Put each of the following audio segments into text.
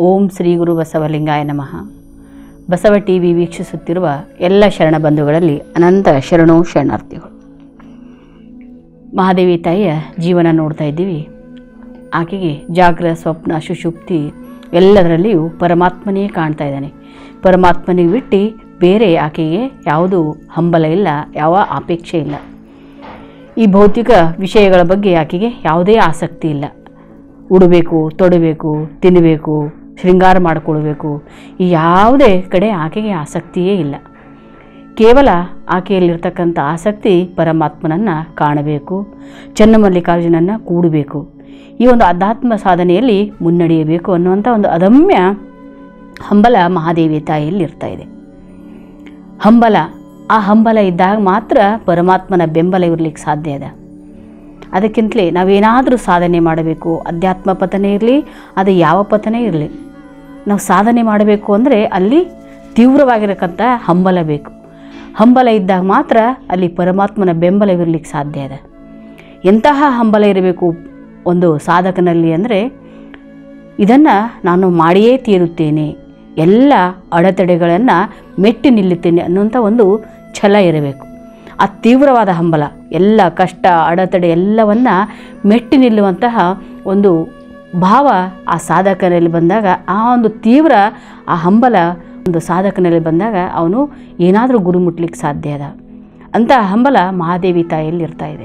ಓಂ ಶ್ರೀ ಗುರು ಬಸವಲಿಂಗಾಯ ನಮಃ Basava T V ವೀಕ್ಷಿಸುತ್ತಿರುವ ಎಲ್ಲ ಶರಣ ಬಂಧುಗಳಲ್ಲಿ ಅನಂತ ಶರಣೋ ಶರಣಾರ್ಥಿಗಳು ಮಹಾದೇವಿ ತಾಯಿಯ ಜೀವನ ನೋಡ್ತಾ ಇದ್ದೀವಿ ಆಕೆಗೆ ಜಾಗ್ರ ಸ್ವಪ್ನ ಸುಷುಪ್ತಿ ಎಲ್ಲದರಲ್ಲಿಯೂ ಪರಮಾತ್ಮನೇ ಕಾಣ್ತಾ ಇದ್ದಾನೆ ಪರಮಾತ್ಮನಿಗೆ ಬಿಟ್ಟು ಬೇರೆ ಆಕೆಗೆ ಯಾವುದೂ ಹಂಬಲ ಇಲ್ಲ ಯಾವ ಅಪೇಕ್ಷೆ ಇಲ್ಲ ಈ ಭೌತಿಕ ವಿಷಯಗಳ ಬಗ್ಗೆ ಆಕೆಗೆ ಯಾವುದೇ ಆಸಕ್ತಿ ಇಲ್ಲ ಉಡಬೇಕು ತೊಡಬೇಕು ತಿನ್ನಬೇಕು ಶೃಂಗಾರ ಮಾಡಿಕೊಳ್ಬೇಕು ಈ ಯಾವುದೇ ಕಡೆ ಆಕೆಗೆ ಆಸಕ್ತಿಯೇ ಇಲ್ಲ ಕೇವಲ ಆಕೆಯಲ್ಲಿರ್ತಕ್ಕಂಥ ಆಸಕ್ತಿ ಪರಮಾತ್ಮನನ್ನು ಕಾಣಬೇಕು ಚನ್ನಮಲ್ಲಿಕಾರ್ಜುನನ್ನು ಕೂಡಬೇಕು ಈ ಒಂದು ಅಧ್ಯಾತ್ಮ ಸಾಧನೆಯಲ್ಲಿ ಮುನ್ನಡೆಯಬೇಕು ಅನ್ನುವಂಥ ಒಂದು ಅದಮ್ಯ ಹಂಬಲ ಮಹಾದೇವಿ ತಾಯಿಯಲ್ಲಿ ಇರ್ತಾ ಇದೆ ಹಂಬಲ ಆ ಹಂಬಲ ಇದ್ದಾಗ ಮಾತ್ರ ಪರಮಾತ್ಮನ ಬೆಂಬಲ ಇರಲಿಕ್ಕೆ ಸಾಧ್ಯ ಇದೆ ಅದಕ್ಕಿಂತಲೇ ನಾವೇನಾದರೂ ಸಾಧನೆ ಮಾಡಬೇಕು ಅಧ್ಯಾತ್ಮ ಪತನೇ ಇರಲಿ ಅದು ಯಾವ ಪತನೇ ಇರಲಿ ನಾವು ಸಾಧನೆ ಮಾಡಬೇಕು ಅಂದರೆ ಅಲ್ಲಿ ತೀವ್ರವಾಗಿರತಕ್ಕಂಥ ಹಂಬಲ ಬೇಕು ಹಂಬಲ ಇದ್ದಾಗ ಮಾತ್ರ ಅಲ್ಲಿ ಪರಮಾತ್ಮನ ಬೆಂಬಲವಿರಲಿಕ್ಕೆ ಸಾಧ್ಯ ಇದೆ ಎಂತಹ ಹಂಬಲ ಇರಬೇಕು ಒಂದು ಸಾಧಕನಲ್ಲಿ ಅಂದರೆ ಇದನ್ನು ನಾನು ಮಾಡಿಯೇ ತೀರುತ್ತೇನೆ ಎಲ್ಲ ಅಡೆತಡೆಗಳನ್ನು ಮೆಟ್ಟಿ ನಿಲ್ಲುತ್ತೇನೆ ಅನ್ನುವಂಥ ಒಂದು ಛಲ ಇರಬೇಕು ಆ ತೀವ್ರವಾದ ಹಂಬಲ ಎಲ್ಲ ಕಷ್ಟ ಅಡೆತಡೆ ಎಲ್ಲವನ್ನ ಮೆಟ್ಟಿ ನಿಲ್ಲುವಂತಹ ಒಂದು ಭಾವ ಆ ಸಾಧಕನಲ್ಲಿ ಬಂದಾಗ ಆ ಒಂದು ತೀವ್ರ ಆ ಹಂಬಲ ಒಂದು ಸಾಧಕನಲ್ಲಿ ಬಂದಾಗ ಅವನು ಏನಾದರೂ ಗುರು ಮುಟ್ಲಿಕ್ಕೆ ಸಾಧ್ಯ ಅದ ಅಂತಹ ಹಂಬಲ ಮಹಾದೇವಿ ತಾಯಿಯಲ್ಲಿ ಇರ್ತಾ ಇದೆ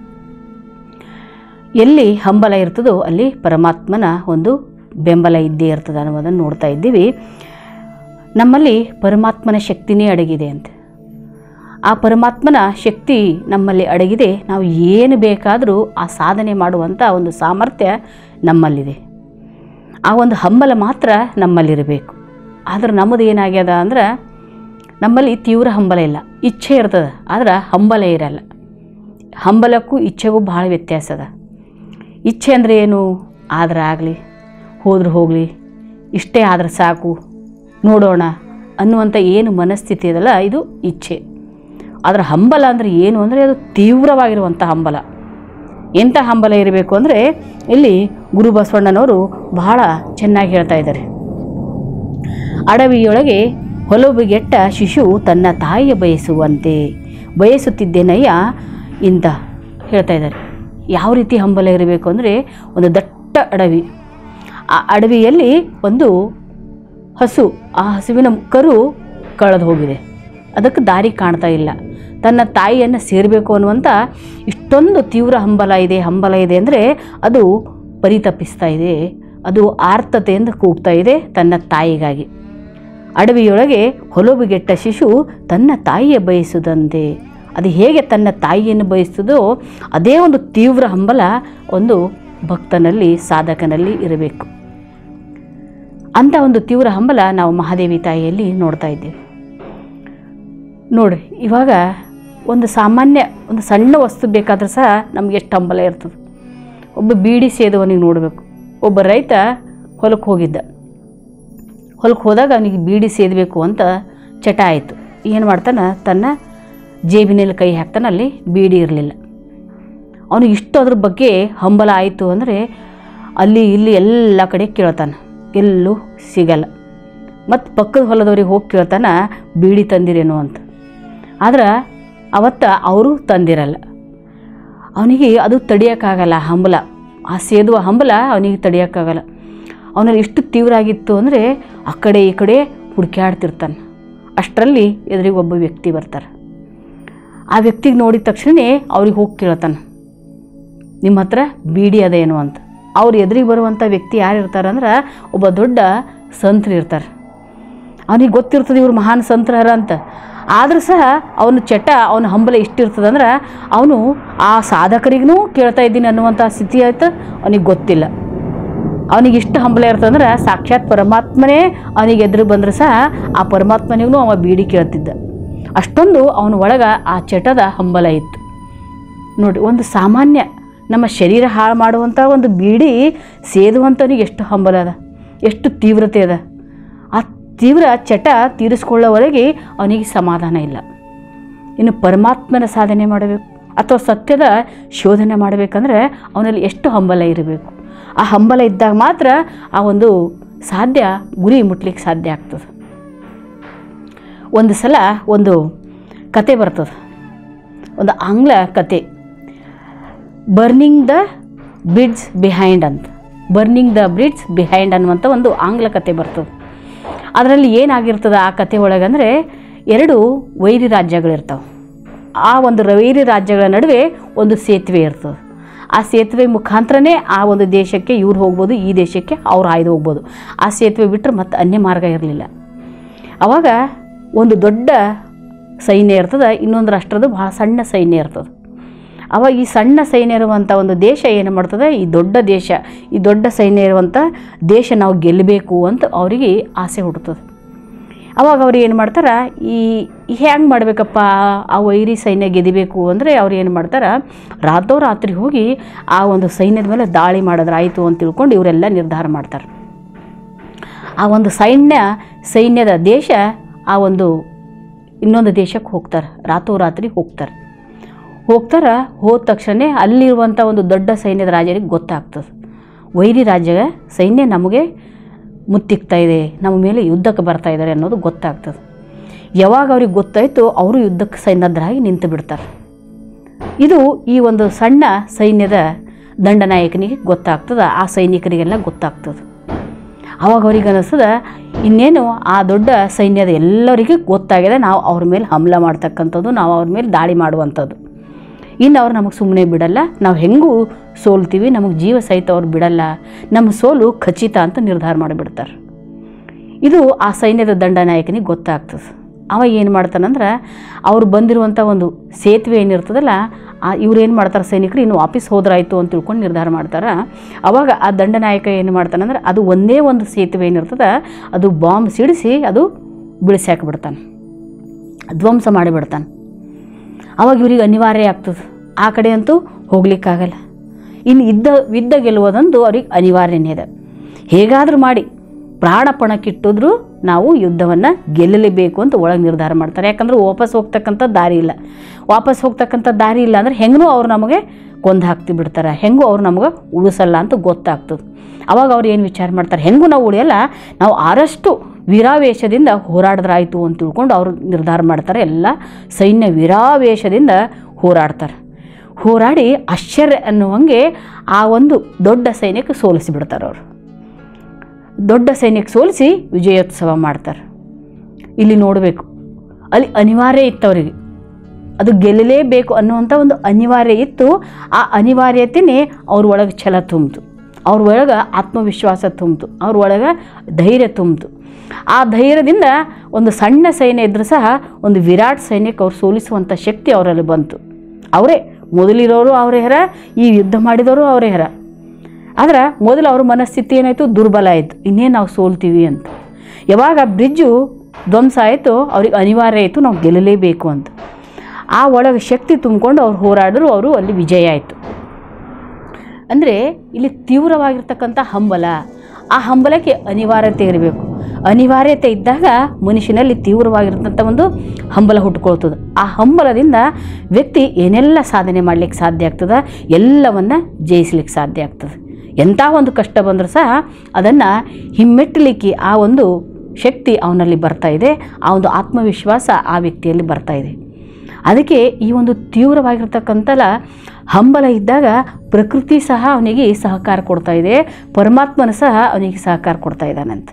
ಎಲ್ಲಿ ಹಂಬಲ ಇರ್ತದೋ ಅಲ್ಲಿ ಪರಮಾತ್ಮನ ಒಂದು ಬೆಂಬಲ ಇದ್ದೇ ಇರ್ತದೆ ಅನ್ನೋದನ್ನು ನೋಡ್ತಾ ಇದ್ದೀವಿ ನಮ್ಮಲ್ಲಿ ಪರಮಾತ್ಮನ ಶಕ್ತಿನೇ ಅಡಗಿದೆ ಅಂತ ಆ ಪರಮಾತ್ಮನ ಶಕ್ತಿ ನಮ್ಮಲ್ಲಿ ಅಡಗಿದೆ ನಾವು ಏನು ಬೇಕಾದರೂ ಆ ಸಾಧನೆ ಮಾಡುವಂಥ ಒಂದು ಸಾಮರ್ಥ್ಯ ನಮ್ಮಲ್ಲಿದೆ ಆ ಒಂದು ಹಂಬಲ ಮಾತ್ರ ನಮ್ಮಲ್ಲಿರಬೇಕು ಆದ್ರೆ ನಮ್ಮದು ಏನಾಗ್ಯದ ಅಂದ್ರೆ ನಮ್ಮಲ್ಲಿ ತೀವ್ರ ಹಂಬಲ ಇಲ್ಲ ಇಚ್ಛೆ ಇರ್ತದೆ ಆದ್ರೆ ಹಂಬಲ ಇರಲ್ಲ ಹಂಬಲಕ್ಕೂ ಇಚ್ಛೆಗೂ ಭಾಳ ವ್ಯತ್ಯಾಸ ಅದ ಇಚ್ಛೆ ಅಂದರೆ ಏನು ಆದ್ರೆ ಆಗಲಿ ಹೋದ್ರೆ ಹೋಗಲಿ ಇಷ್ಟೇ ಆದ್ರೆ ಸಾಕು ನೋಡೋಣ ಅನ್ನುವಂಥ ಏನು ಮನಸ್ಥಿತಿ ಇದಲ್ಲ ಇದು ಇಚ್ಛೆ ಅದರ ಹಂಬಲ ಅಂದರೆ ಏನು ಅಂದರೆ ಅದು ತೀವ್ರವಾಗಿರುವಂಥ ಹಂಬಲ ಎಂಥ ಹಂಬಲ ಇರಬೇಕು ಅಂದರೆ ಇಲ್ಲಿ ಗುರು ಬಸವಣ್ಣನವರು ಬಹಳ ಚೆನ್ನಾಗಿ ಹೇಳ್ತಾ ಇದ್ದಾರೆ ಅಡವಿಯೊಳಗೆ ಹೊಲಬುಗೆಟ್ಟ ಶಿಶು ತನ್ನ ತಾಯಿಯ ಬಯಸುವಂತೆ ಬಯಸುತ್ತಿದ್ದೇನಯ್ಯ ಇಂತ ಹೇಳ್ತಾ ಇದ್ದಾರೆ ಯಾವ ರೀತಿ ಹಂಬಲ ಇರಬೇಕು ಅಂದರೆ ಒಂದು ದಟ್ಟ ಅಡವಿ ಆ ಅಡವಿಯಲ್ಲಿ ಒಂದು ಹಸು ಆ ಹಸುವಿನ ಕರು ಕಳೆದು ಹೋಗಿದೆ ಅದಕ್ಕೆ ದಾರಿ ಕಾಣ್ತಾ ಇಲ್ಲ ತನ್ನ ತಾಯಿಯನ್ನು ಸೇರಬೇಕು ಅನ್ನುವಂಥ ಇಷ್ಟೊಂದು ತೀವ್ರ ಹಂಬಲ ಇದೆ ಹಂಬಲ ಇದೆ ಅಂದರೆ ಅದು ಪರಿತಪಿಸ್ತಾ ಇದೆ ಅದು ಆರ್ತತೆಯಿಂದ ಕೂಗ್ತಾ ಇದೆ ತನ್ನ ತಾಯಿಗಾಗಿ ಅಡವಿಯೊಳಗೆ ಹೊಲಬುಗೆಟ್ಟ ಶಿಶು ತನ್ನ ತಾಯಿಯ ಬಯಸುದಂತೆ ಅದು ಹೇಗೆ ತನ್ನ ತಾಯಿಯನ್ನು ಬಯಸ್ತದೋ ಅದೇ ಒಂದು ತೀವ್ರ ಹಂಬಲ ಒಂದು ಭಕ್ತನಲ್ಲಿ ಸಾಧಕನಲ್ಲಿ ಇರಬೇಕು ಅಂಥ ಒಂದು ತೀವ್ರ ಹಂಬಲ ನಾವು ಮಹಾದೇವಿ ತಾಯಿಯಲ್ಲಿ ನೋಡ್ತಾ ಇದ್ದೇವೆ ನೋಡ್ರಿ ಇವಾಗ ಒಂದು ಸಾಮಾನ್ಯ ಒಂದು ಸಣ್ಣ ವಸ್ತು ಬೇಕಾದ್ರೆ ಸಹ ನಮ್ಗೆ ಎಷ್ಟು ಹಂಬಲ ಇರ್ತದೆ ಒಬ್ಬ ಬೀಡಿ ಸೇದವನಿಗೆ ನೋಡಬೇಕು ಒಬ್ಬ ರೈತ ಹೊಲಕ್ಕೆ ಹೋಗಿದ್ದ ಹೊಲಕ್ಕೆ ಹೋದಾಗ ಅವನಿಗೆ ಬೀಡಿ ಸೇದಬೇಕು ಅಂತ ಚಟ ಆಯಿತು ಏನು ಮಾಡ್ತಾನೆ ತನ್ನ ಜೇಬಿನಲ್ಲಿ ಕೈ ಹಾಕ್ತಾನೆ ಅಲ್ಲಿ ಬೀಡಿ ಇರಲಿಲ್ಲ ಅವನಿಗೆ ಇಷ್ಟು ಅದ್ರ ಬಗ್ಗೆ ಹಂಬಲ ಆಯಿತು ಅಂದರೆ ಅಲ್ಲಿ ಇಲ್ಲಿ ಎಲ್ಲ ಕಡೆ ಕೇಳ್ತಾನೆ ಎಲ್ಲೂ ಸಿಗಲ್ಲ ಮತ್ತು ಪಕ್ಕದ ಹೊಲದವ್ರಿಗೆ ಹೋಗಿ ಕೇಳ್ತಾನೆ ಬೀಡಿ ತಂದಿರೇನು ಅಂತ ಆದ್ರೆ ಅವತ್ತು ಅವರು ತಂದಿರಲ್ಲ ಅವನಿಗೆ ಅದು ತಡಿಯೋಕ್ಕಾಗಲ್ಲ ಹಂಬಲ ಆ ಸೇದುವ ಹಂಬಲ ಅವನಿಗೆ ತಡಿಯೋಕ್ಕಾಗಲ್ಲ ಅವನಲ್ಲಿ ಎಷ್ಟು ತೀವ್ರ ಆಗಿತ್ತು ಅಂದರೆ ಆ ಕಡೆ ಈ ಕಡೆ ಹುಡುಕ್ಯಾಡ್ತಿರ್ತಾನೆ ಅಷ್ಟರಲ್ಲಿ ಎದುರಿಗೆ ಒಬ್ಬ ವ್ಯಕ್ತಿ ಬರ್ತಾರೆ ಆ ವ್ಯಕ್ತಿಗೆ ನೋಡಿದ ತಕ್ಷಣವೇ ಅವ್ರಿಗೆ ಹೋಗಿ ಕೇಳ್ತಾನೆ ನಿಮ್ಮ ಹತ್ರ ಬೀಡಿ ಅದೇನು ಅಂತ ಅವ್ರು ಎದುರಿಗೆ ಬರುವಂಥ ವ್ಯಕ್ತಿ ಯಾರು ಇರ್ತಾರೆ ಅಂದ್ರೆ ಒಬ್ಬ ದೊಡ್ಡ ಸಂತರು ಇರ್ತಾರೆ ಅವನಿಗೆ ಗೊತ್ತಿರ್ತದೆ ಇವ್ರು ಮಹಾನ್ ಸಂತ್ರಹರ ಅಂತ ಆದರೂ ಸಹ ಅವನ ಚಟ ಅವನ ಹಂಬಲ ಇಷ್ಟಿರ್ತದೆ ಅಂದ್ರೆ ಅವನು ಆ ಸಾಧಕರಿಗೂ ಕೇಳ್ತಾ ಇದ್ದೀನಿ ಅನ್ನುವಂಥ ಸ್ಥಿತಿ ಆಯ್ತು ಅವನಿಗೆ ಗೊತ್ತಿಲ್ಲ ಅವನಿಗೆ ಇಷ್ಟು ಹಂಬಲ ಇರ್ತಂದ್ರೆ ಸಾಕ್ಷಾತ್ ಪರಮಾತ್ಮನೇ ಅವನಿಗೆ ಎದುರು ಬಂದ್ರೆ ಸಹ ಆ ಪರಮಾತ್ಮನಿಗೂ ಅವ ಬೀಡಿ ಕೇಳ್ತಿದ್ದ ಅಷ್ಟೊಂದು ಅವನ ಒಳಗೆ ಆ ಚಟದ ಹಂಬಲ ಇತ್ತು ನೋಡಿ ಒಂದು ಸಾಮಾನ್ಯ ನಮ್ಮ ಶರೀರ ಹಾಳು ಮಾಡುವಂಥ ಒಂದು ಬೀಡಿ ಸೇದುವಂಥವನಿಗೆ ಎಷ್ಟು ಹಂಬಲ ಅದ ಎಷ್ಟು ತೀವ್ರತೆ ಅದ ಆ ತೀವ್ರ ಚಟ ತೀರಿಸ್ಕೊಳ್ಳೋವರೆಗೆ ಅವನಿಗೆ ಸಮಾಧಾನ ಇಲ್ಲ ಇನ್ನು ಪರಮಾತ್ಮನ ಸಾಧನೆ ಮಾಡಬೇಕು ಅಥವಾ ಸತ್ಯದ ಶೋಧನೆ ಮಾಡಬೇಕಂದ್ರೆ ಅವನಲ್ಲಿ ಎಷ್ಟು ಹಂಬಲ ಇರಬೇಕು ಆ ಹಂಬಲ ಇದ್ದಾಗ ಮಾತ್ರ ಆ ಒಂದು ಸಾಧ್ಯ ಗುರಿ ಮುಟ್ಲಿಕ್ಕೆ ಸಾಧ್ಯ ಆಗ್ತದೆ ಒಂದು ಸಲ ಒಂದು ಕತೆ ಬರ್ತದೆ ಒಂದು ಆಂಗ್ಲ ಕತೆ ಬರ್ನಿಂಗ್ ದ ಬ್ರಿಡ್ಜ್ ಬಿಹೈಂಡ್ ಅಂತ ಬರ್ನಿಂಗ್ ದ ಬ್ರಿಡ್ಜ್ ಬಿಹೈಂಡ್ ಅನ್ನುವಂಥ ಒಂದು ಆಂಗ್ಲ ಕತೆ ಬರ್ತದೆ ಅದರಲ್ಲಿ ಏನಾಗಿರ್ತದೆ ಆ ಕತೆ ಒಳಗಂದರೆ ಎರಡು ವೈರಿ ರಾಜ್ಯಗಳಿರ್ತಾವೆ ಆ ಒಂದು ವೈರಿ ರಾಜ್ಯಗಳ ನಡುವೆ ಒಂದು ಸೇತುವೆ ಇರ್ತದೆ ಆ ಸೇತುವೆ ಮುಖಾಂತರನೇ ಆ ಒಂದು ದೇಶಕ್ಕೆ ಇವ್ರು ಹೋಗ್ಬೋದು ಈ ದೇಶಕ್ಕೆ ಅವ್ರು ಹಾಯ್ದು ಹೋಗ್ಬೋದು ಆ ಸೇತುವೆ ಬಿಟ್ಟರೆ ಮತ್ತೆ ಅನ್ಯ ಮಾರ್ಗ ಇರಲಿಲ್ಲ ಆವಾಗ ಒಂದು ದೊಡ್ಡ ಸೈನ್ಯ ಇರ್ತದೆ ಇನ್ನೊಂದು ರಾಷ್ಟ್ರದ ಭಾಳ ಸಣ್ಣ ಸೈನ್ಯ ಇರ್ತದೆ ಅವಾಗ ಈ ಸಣ್ಣ ಸೈನ್ಯ ಇರುವಂಥ ಒಂದು ದೇಶ ಏನು ಮಾಡ್ತದೆ ಈ ದೊಡ್ಡ ದೇಶ ಈ ದೊಡ್ಡ ಸೈನ್ಯ ಇರುವಂಥ ದೇಶ ನಾವು ಗೆಲ್ಲಬೇಕು ಅಂತ ಅವರಿಗೆ ಆಸೆ ಹುಡ್ತದೆ ಅವಾಗ ಅವ್ರು ಏನು ಮಾಡ್ತಾರೆ ಈ ಹೆಂಗೆ ಮಾಡಬೇಕಪ್ಪ ಆ ವೈರಿ ಸೈನ್ಯ ಗೆದಿಬೇಕು ಅಂದರೆ ಅವ್ರು ಏನು ಮಾಡ್ತಾರೆ ರಾತ್ರೋರಾತ್ರಿ ಹೋಗಿ ಆ ಒಂದು ಸೈನ್ಯದ ಮೇಲೆ ದಾಳಿ ಮಾಡಿದ್ರಾಯ್ತು ಅಂತ ತಿಳ್ಕೊಂಡು ಇವರೆಲ್ಲ ನಿರ್ಧಾರ ಮಾಡ್ತಾರೆ ಆ ಒಂದು ಸೈನ್ಯ ಸೈನ್ಯದ ದೇಶ ಆ ಒಂದು ಇನ್ನೊಂದು ದೇಶಕ್ಕೆ ಹೋಗ್ತಾರೆ ರಾತ್ರೋರಾತ್ರಿ ಹೋಗ್ತಾರೆ ಹೋಗ್ತಾರೆ ಹೋದ ತಕ್ಷಣ ಅಲ್ಲಿರುವಂಥ ಒಂದು ದೊಡ್ಡ ಸೈನ್ಯದ ರಾಜರಿಗೆ ಗೊತ್ತಾಗ್ತದೆ ವೈರಿ ರಾಜ್ಯದ ಸೈನ್ಯ ನಮಗೆ ಮುತ್ತಿಕ್ತಾ ಇದೆ ನಮ್ಮ ಮೇಲೆ ಯುದ್ಧಕ್ಕೆ ಬರ್ತಾ ಇದ್ದಾರೆ ಅನ್ನೋದು ಗೊತ್ತಾಗ್ತದೆ ಯಾವಾಗ ಅವ್ರಿಗೆ ಗೊತ್ತಾಯಿತು ಅವರು ಯುದ್ಧಕ್ಕೆ ಸನ್ನದ್ಧರಾಗಿ ನಿಂತು ಬಿಡ್ತಾರೆ ಇದು ಈ ಒಂದು ಸಣ್ಣ ಸೈನ್ಯದ ದಂಡನಾಯಕನಿಗೆ ಗೊತ್ತಾಗ್ತದೆ ಆ ಸೈನಿಕರಿಗೆಲ್ಲ ಗೊತ್ತಾಗ್ತದೆ ಅವಾಗ ಅವ್ರಿಗೆ ಅನ್ನಿಸ್ತದ ಇನ್ನೇನು ಆ ದೊಡ್ಡ ಸೈನ್ಯದ ಎಲ್ಲರಿಗೂ ಗೊತ್ತಾಗಿದೆ ನಾವು ಅವ್ರ ಮೇಲೆ ಹಮ್ಲ ಮಾಡ್ತಕ್ಕಂಥದ್ದು ನಾವು ಅವ್ರ ಮೇಲೆ ದಾಳಿ ಮಾಡುವಂಥದ್ದು ಇನ್ನು ಅವ್ರು ನಮಗೆ ಸುಮ್ಮನೆ ಬಿಡಲ್ಲ ನಾವು ಹೆಂಗೂ ಸೋಲ್ತೀವಿ ನಮಗೆ ಜೀವ ಸಹಿತ ಅವ್ರು ಬಿಡಲ್ಲ ನಮ್ಮ ಸೋಲು ಖಚಿತ ಅಂತ ನಿರ್ಧಾರ ಮಾಡಿಬಿಡ್ತಾರೆ ಇದು ಆ ಸೈನ್ಯದ ದಂಡನಾಯಕನಿಗೆ ಗೊತ್ತಾಗ್ತದೆ ಅವ ಏನು ಮಾಡ್ತಾನಂದ್ರೆ ಅವ್ರು ಬಂದಿರುವಂಥ ಒಂದು ಸೇತುವೆ ಏನಿರ್ತದಲ್ಲ ಆ ಇವ್ರು ಏನು ಮಾಡ್ತಾರೆ ಸೈನಿಕರು ಇನ್ನು ವಾಪಸ್ ಹೋದ್ರಾಯ್ತು ಅಂತ ತಿಳ್ಕೊಂಡು ನಿರ್ಧಾರ ಮಾಡ್ತಾರೆ ಅವಾಗ ಆ ದಂಡನಾಯಕ ಏನು ಮಾಡ್ತಾನಂದ್ರೆ ಅದು ಒಂದೇ ಒಂದು ಸೇತುವೆ ಏನಿರ್ತದೆ ಅದು ಬಾಂಬ್ ಸಿಡಿಸಿ ಅದು ಬಿಡಿಸಿ ಹಾಕಿಬಿಡ್ತಾನೆ ಧ್ವಂಸ ಮಾಡಿಬಿಡ್ತಾನೆ ಅವಾಗ ಇವ್ರಿಗೆ ಅನಿವಾರ್ಯ ಆಗ್ತದೆ ಆ ಕಡೆ ಅಂತೂ ಹೋಗ್ಲಿಕ್ಕಾಗಲ್ಲ ಇನ್ನು ಇದ್ದ ವಿದ್ದ ಗೆಲ್ಲುವುದಂದು ಅವ್ರಿಗೆ ಅನಿವಾರ್ಯನೇ ಇದೆ ಹೇಗಾದರೂ ಮಾಡಿ ಪ್ರಾಣ ಪಣಕ್ಕಿಟ್ಟಿದ್ರು ನಾವು ಯುದ್ಧವನ್ನು ಗೆಲ್ಲಲೇಬೇಕು ಅಂತ ಒಳಗೆ ನಿರ್ಧಾರ ಮಾಡ್ತಾರೆ ಯಾಕಂದ್ರೆ ವಾಪಸ್ ಹೋಗ್ತಕ್ಕಂಥ ದಾರಿ ಇಲ್ಲ ವಾಪಸ್ ಹೋಗ್ತಕ್ಕಂಥ ದಾರಿ ಇಲ್ಲ ಅಂದ್ರೆ ಹೆಂಗೂ ಅವ್ರು ನಮಗೆ ಕೊಂದು ಹಾಕ್ತಿ ಬಿಡ್ತಾರೆ ಹೆಂಗೂ ಅವ್ರು ನಮಗೆ ಉಳಿಸಲ್ಲ ಅಂತ ಗೊತ್ತಾಗ್ತದೆ ಅವಾಗ ಅವ್ರು ಏನು ವಿಚಾರ ಮಾಡ್ತಾರೆ ಹೆಂಗೂ ನಾವು ಉಳಿಯಲ್ಲ ನಾವು ಆರಷ್ಟು ವೀರಾವೇಶದಿಂದ ಹೋರಾಡಿದ್ರಾಯ್ತು ಅಂತ ತಿಳ್ಕೊಂಡು ಅವರು ನಿರ್ಧಾರ ಮಾಡ್ತಾರೆ ಎಲ್ಲ ಸೈನ್ಯ ವೀರಾವೇಶದಿಂದ ಹೋರಾಡ್ತಾರೆ ಹೋರಾಡಿ ಆಶ್ಚರ್ಯ ಅನ್ನುವಂಗೆ ಆ ಒಂದು ದೊಡ್ಡ ಸೈನ್ಯಕ್ಕೆ ಸೋಲಿಸಿಬಿಡ್ತಾರೆ ಅವರು ದೊಡ್ಡ ಸೈನ್ಯಕ್ಕೆ ಸೋಲಿಸಿ ವಿಜಯೋತ್ಸವ ಮಾಡ್ತಾರೆ ಇಲ್ಲಿ ನೋಡಬೇಕು ಅಲ್ಲಿ ಅನಿವಾರ್ಯ ಇತ್ತು ಅವರಿಗೆ ಅದು ಗೆಲ್ಲಲೇಬೇಕು ಅನ್ನುವಂಥ ಒಂದು ಅನಿವಾರ್ಯ ಇತ್ತು ಆ ಅನಿವಾರ್ಯತೆಯೇ ಅವ್ರ ಒಳಗೆ ಛಲ ತುಂಬಿತು ಅವ್ರ ಒಳಗೆ ಆತ್ಮವಿಶ್ವಾಸ ತುಂಬಿತು ಅವ್ರ ಒಳಗೆ ಧೈರ್ಯ ತುಂಬಿತು ಆ ಧೈರ್ಯದಿಂದ ಒಂದು ಸಣ್ಣ ಸೈನ್ಯ ಇದ್ರೂ ಸಹ ಒಂದು ವಿರಾಟ್ ಸೈನ್ಯಕ್ಕೆ ಅವ್ರು ಸೋಲಿಸುವಂಥ ಶಕ್ತಿ ಅವರಲ್ಲಿ ಬಂತು ಅವರೇ ಮೊದಲಿರೋರು ಅವರೇ ಹೆರ ಈ ಯುದ್ಧ ಮಾಡಿದವರು ಅವರೇ ಹೆರ ಆದ್ರೆ ಮೊದಲು ಅವ್ರ ಮನಸ್ಥಿತಿ ಏನಾಯಿತು ದುರ್ಬಲ ಆಯಿತು ಇನ್ನೇನು ನಾವು ಸೋಲ್ತೀವಿ ಅಂತ ಯಾವಾಗ ಬ್ರಿಡ್ಜು ಧ್ವಂಸ ಆಯಿತು ಅವ್ರಿಗೆ ಅನಿವಾರ್ಯ ಆಯಿತು ನಾವು ಗೆಲ್ಲಲೇಬೇಕು ಅಂತ ಆ ಒಳಗೆ ಶಕ್ತಿ ತುಂಬಿಕೊಂಡು ಅವ್ರು ಹೋರಾಡಿದ್ರು ಅವರು ಅಲ್ಲಿ ವಿಜಯ ಆಯಿತು ಅಂದರೆ ಇಲ್ಲಿ ತೀವ್ರವಾಗಿರ್ತಕ್ಕಂಥ ಹಂಬಲ ಆ ಹಂಬಲಕ್ಕೆ ಅನಿವಾರ್ಯತೆ ಇರಬೇಕು ಅನಿವಾರ್ಯತೆ ಇದ್ದಾಗ ಮನುಷ್ಯನಲ್ಲಿ ತೀವ್ರವಾಗಿರ್ತಕ್ಕಂಥ ಒಂದು ಹಂಬಲ ಹುಟ್ಕೊಳ್ತದೆ ಆ ಹಂಬಲದಿಂದ ವ್ಯಕ್ತಿ ಏನೆಲ್ಲ ಸಾಧನೆ ಮಾಡಲಿಕ್ಕೆ ಸಾಧ್ಯ ಆಗ್ತದೆ ಎಲ್ಲವನ್ನು ಜಯಿಸ್ಲಿಕ್ಕೆ ಸಾಧ್ಯ ಆಗ್ತದೆ ಎಂಥ ಒಂದು ಕಷ್ಟ ಬಂದರೂ ಸಹ ಅದನ್ನು ಹಿಮ್ಮೆಟ್ಟಲಿಕ್ಕೆ ಆ ಒಂದು ಶಕ್ತಿ ಅವನಲ್ಲಿ ಬರ್ತಾ ಇದೆ ಆ ಒಂದು ಆತ್ಮವಿಶ್ವಾಸ ಆ ವ್ಯಕ್ತಿಯಲ್ಲಿ ಬರ್ತಾ ಇದೆ ಅದಕ್ಕೆ ಈ ಒಂದು ತೀವ್ರವಾಗಿರ್ತಕ್ಕಂಥಲ್ಲ ಹಂಬಲ ಇದ್ದಾಗ ಪ್ರಕೃತಿ ಸಹ ಅವನಿಗೆ ಸಹಕಾರ ಕೊಡ್ತಾ ಇದೆ ಪರಮಾತ್ಮನ ಸಹ ಅವನಿಗೆ ಸಹಕಾರ ಕೊಡ್ತಾ ಇದ್ದಾನಂತೆ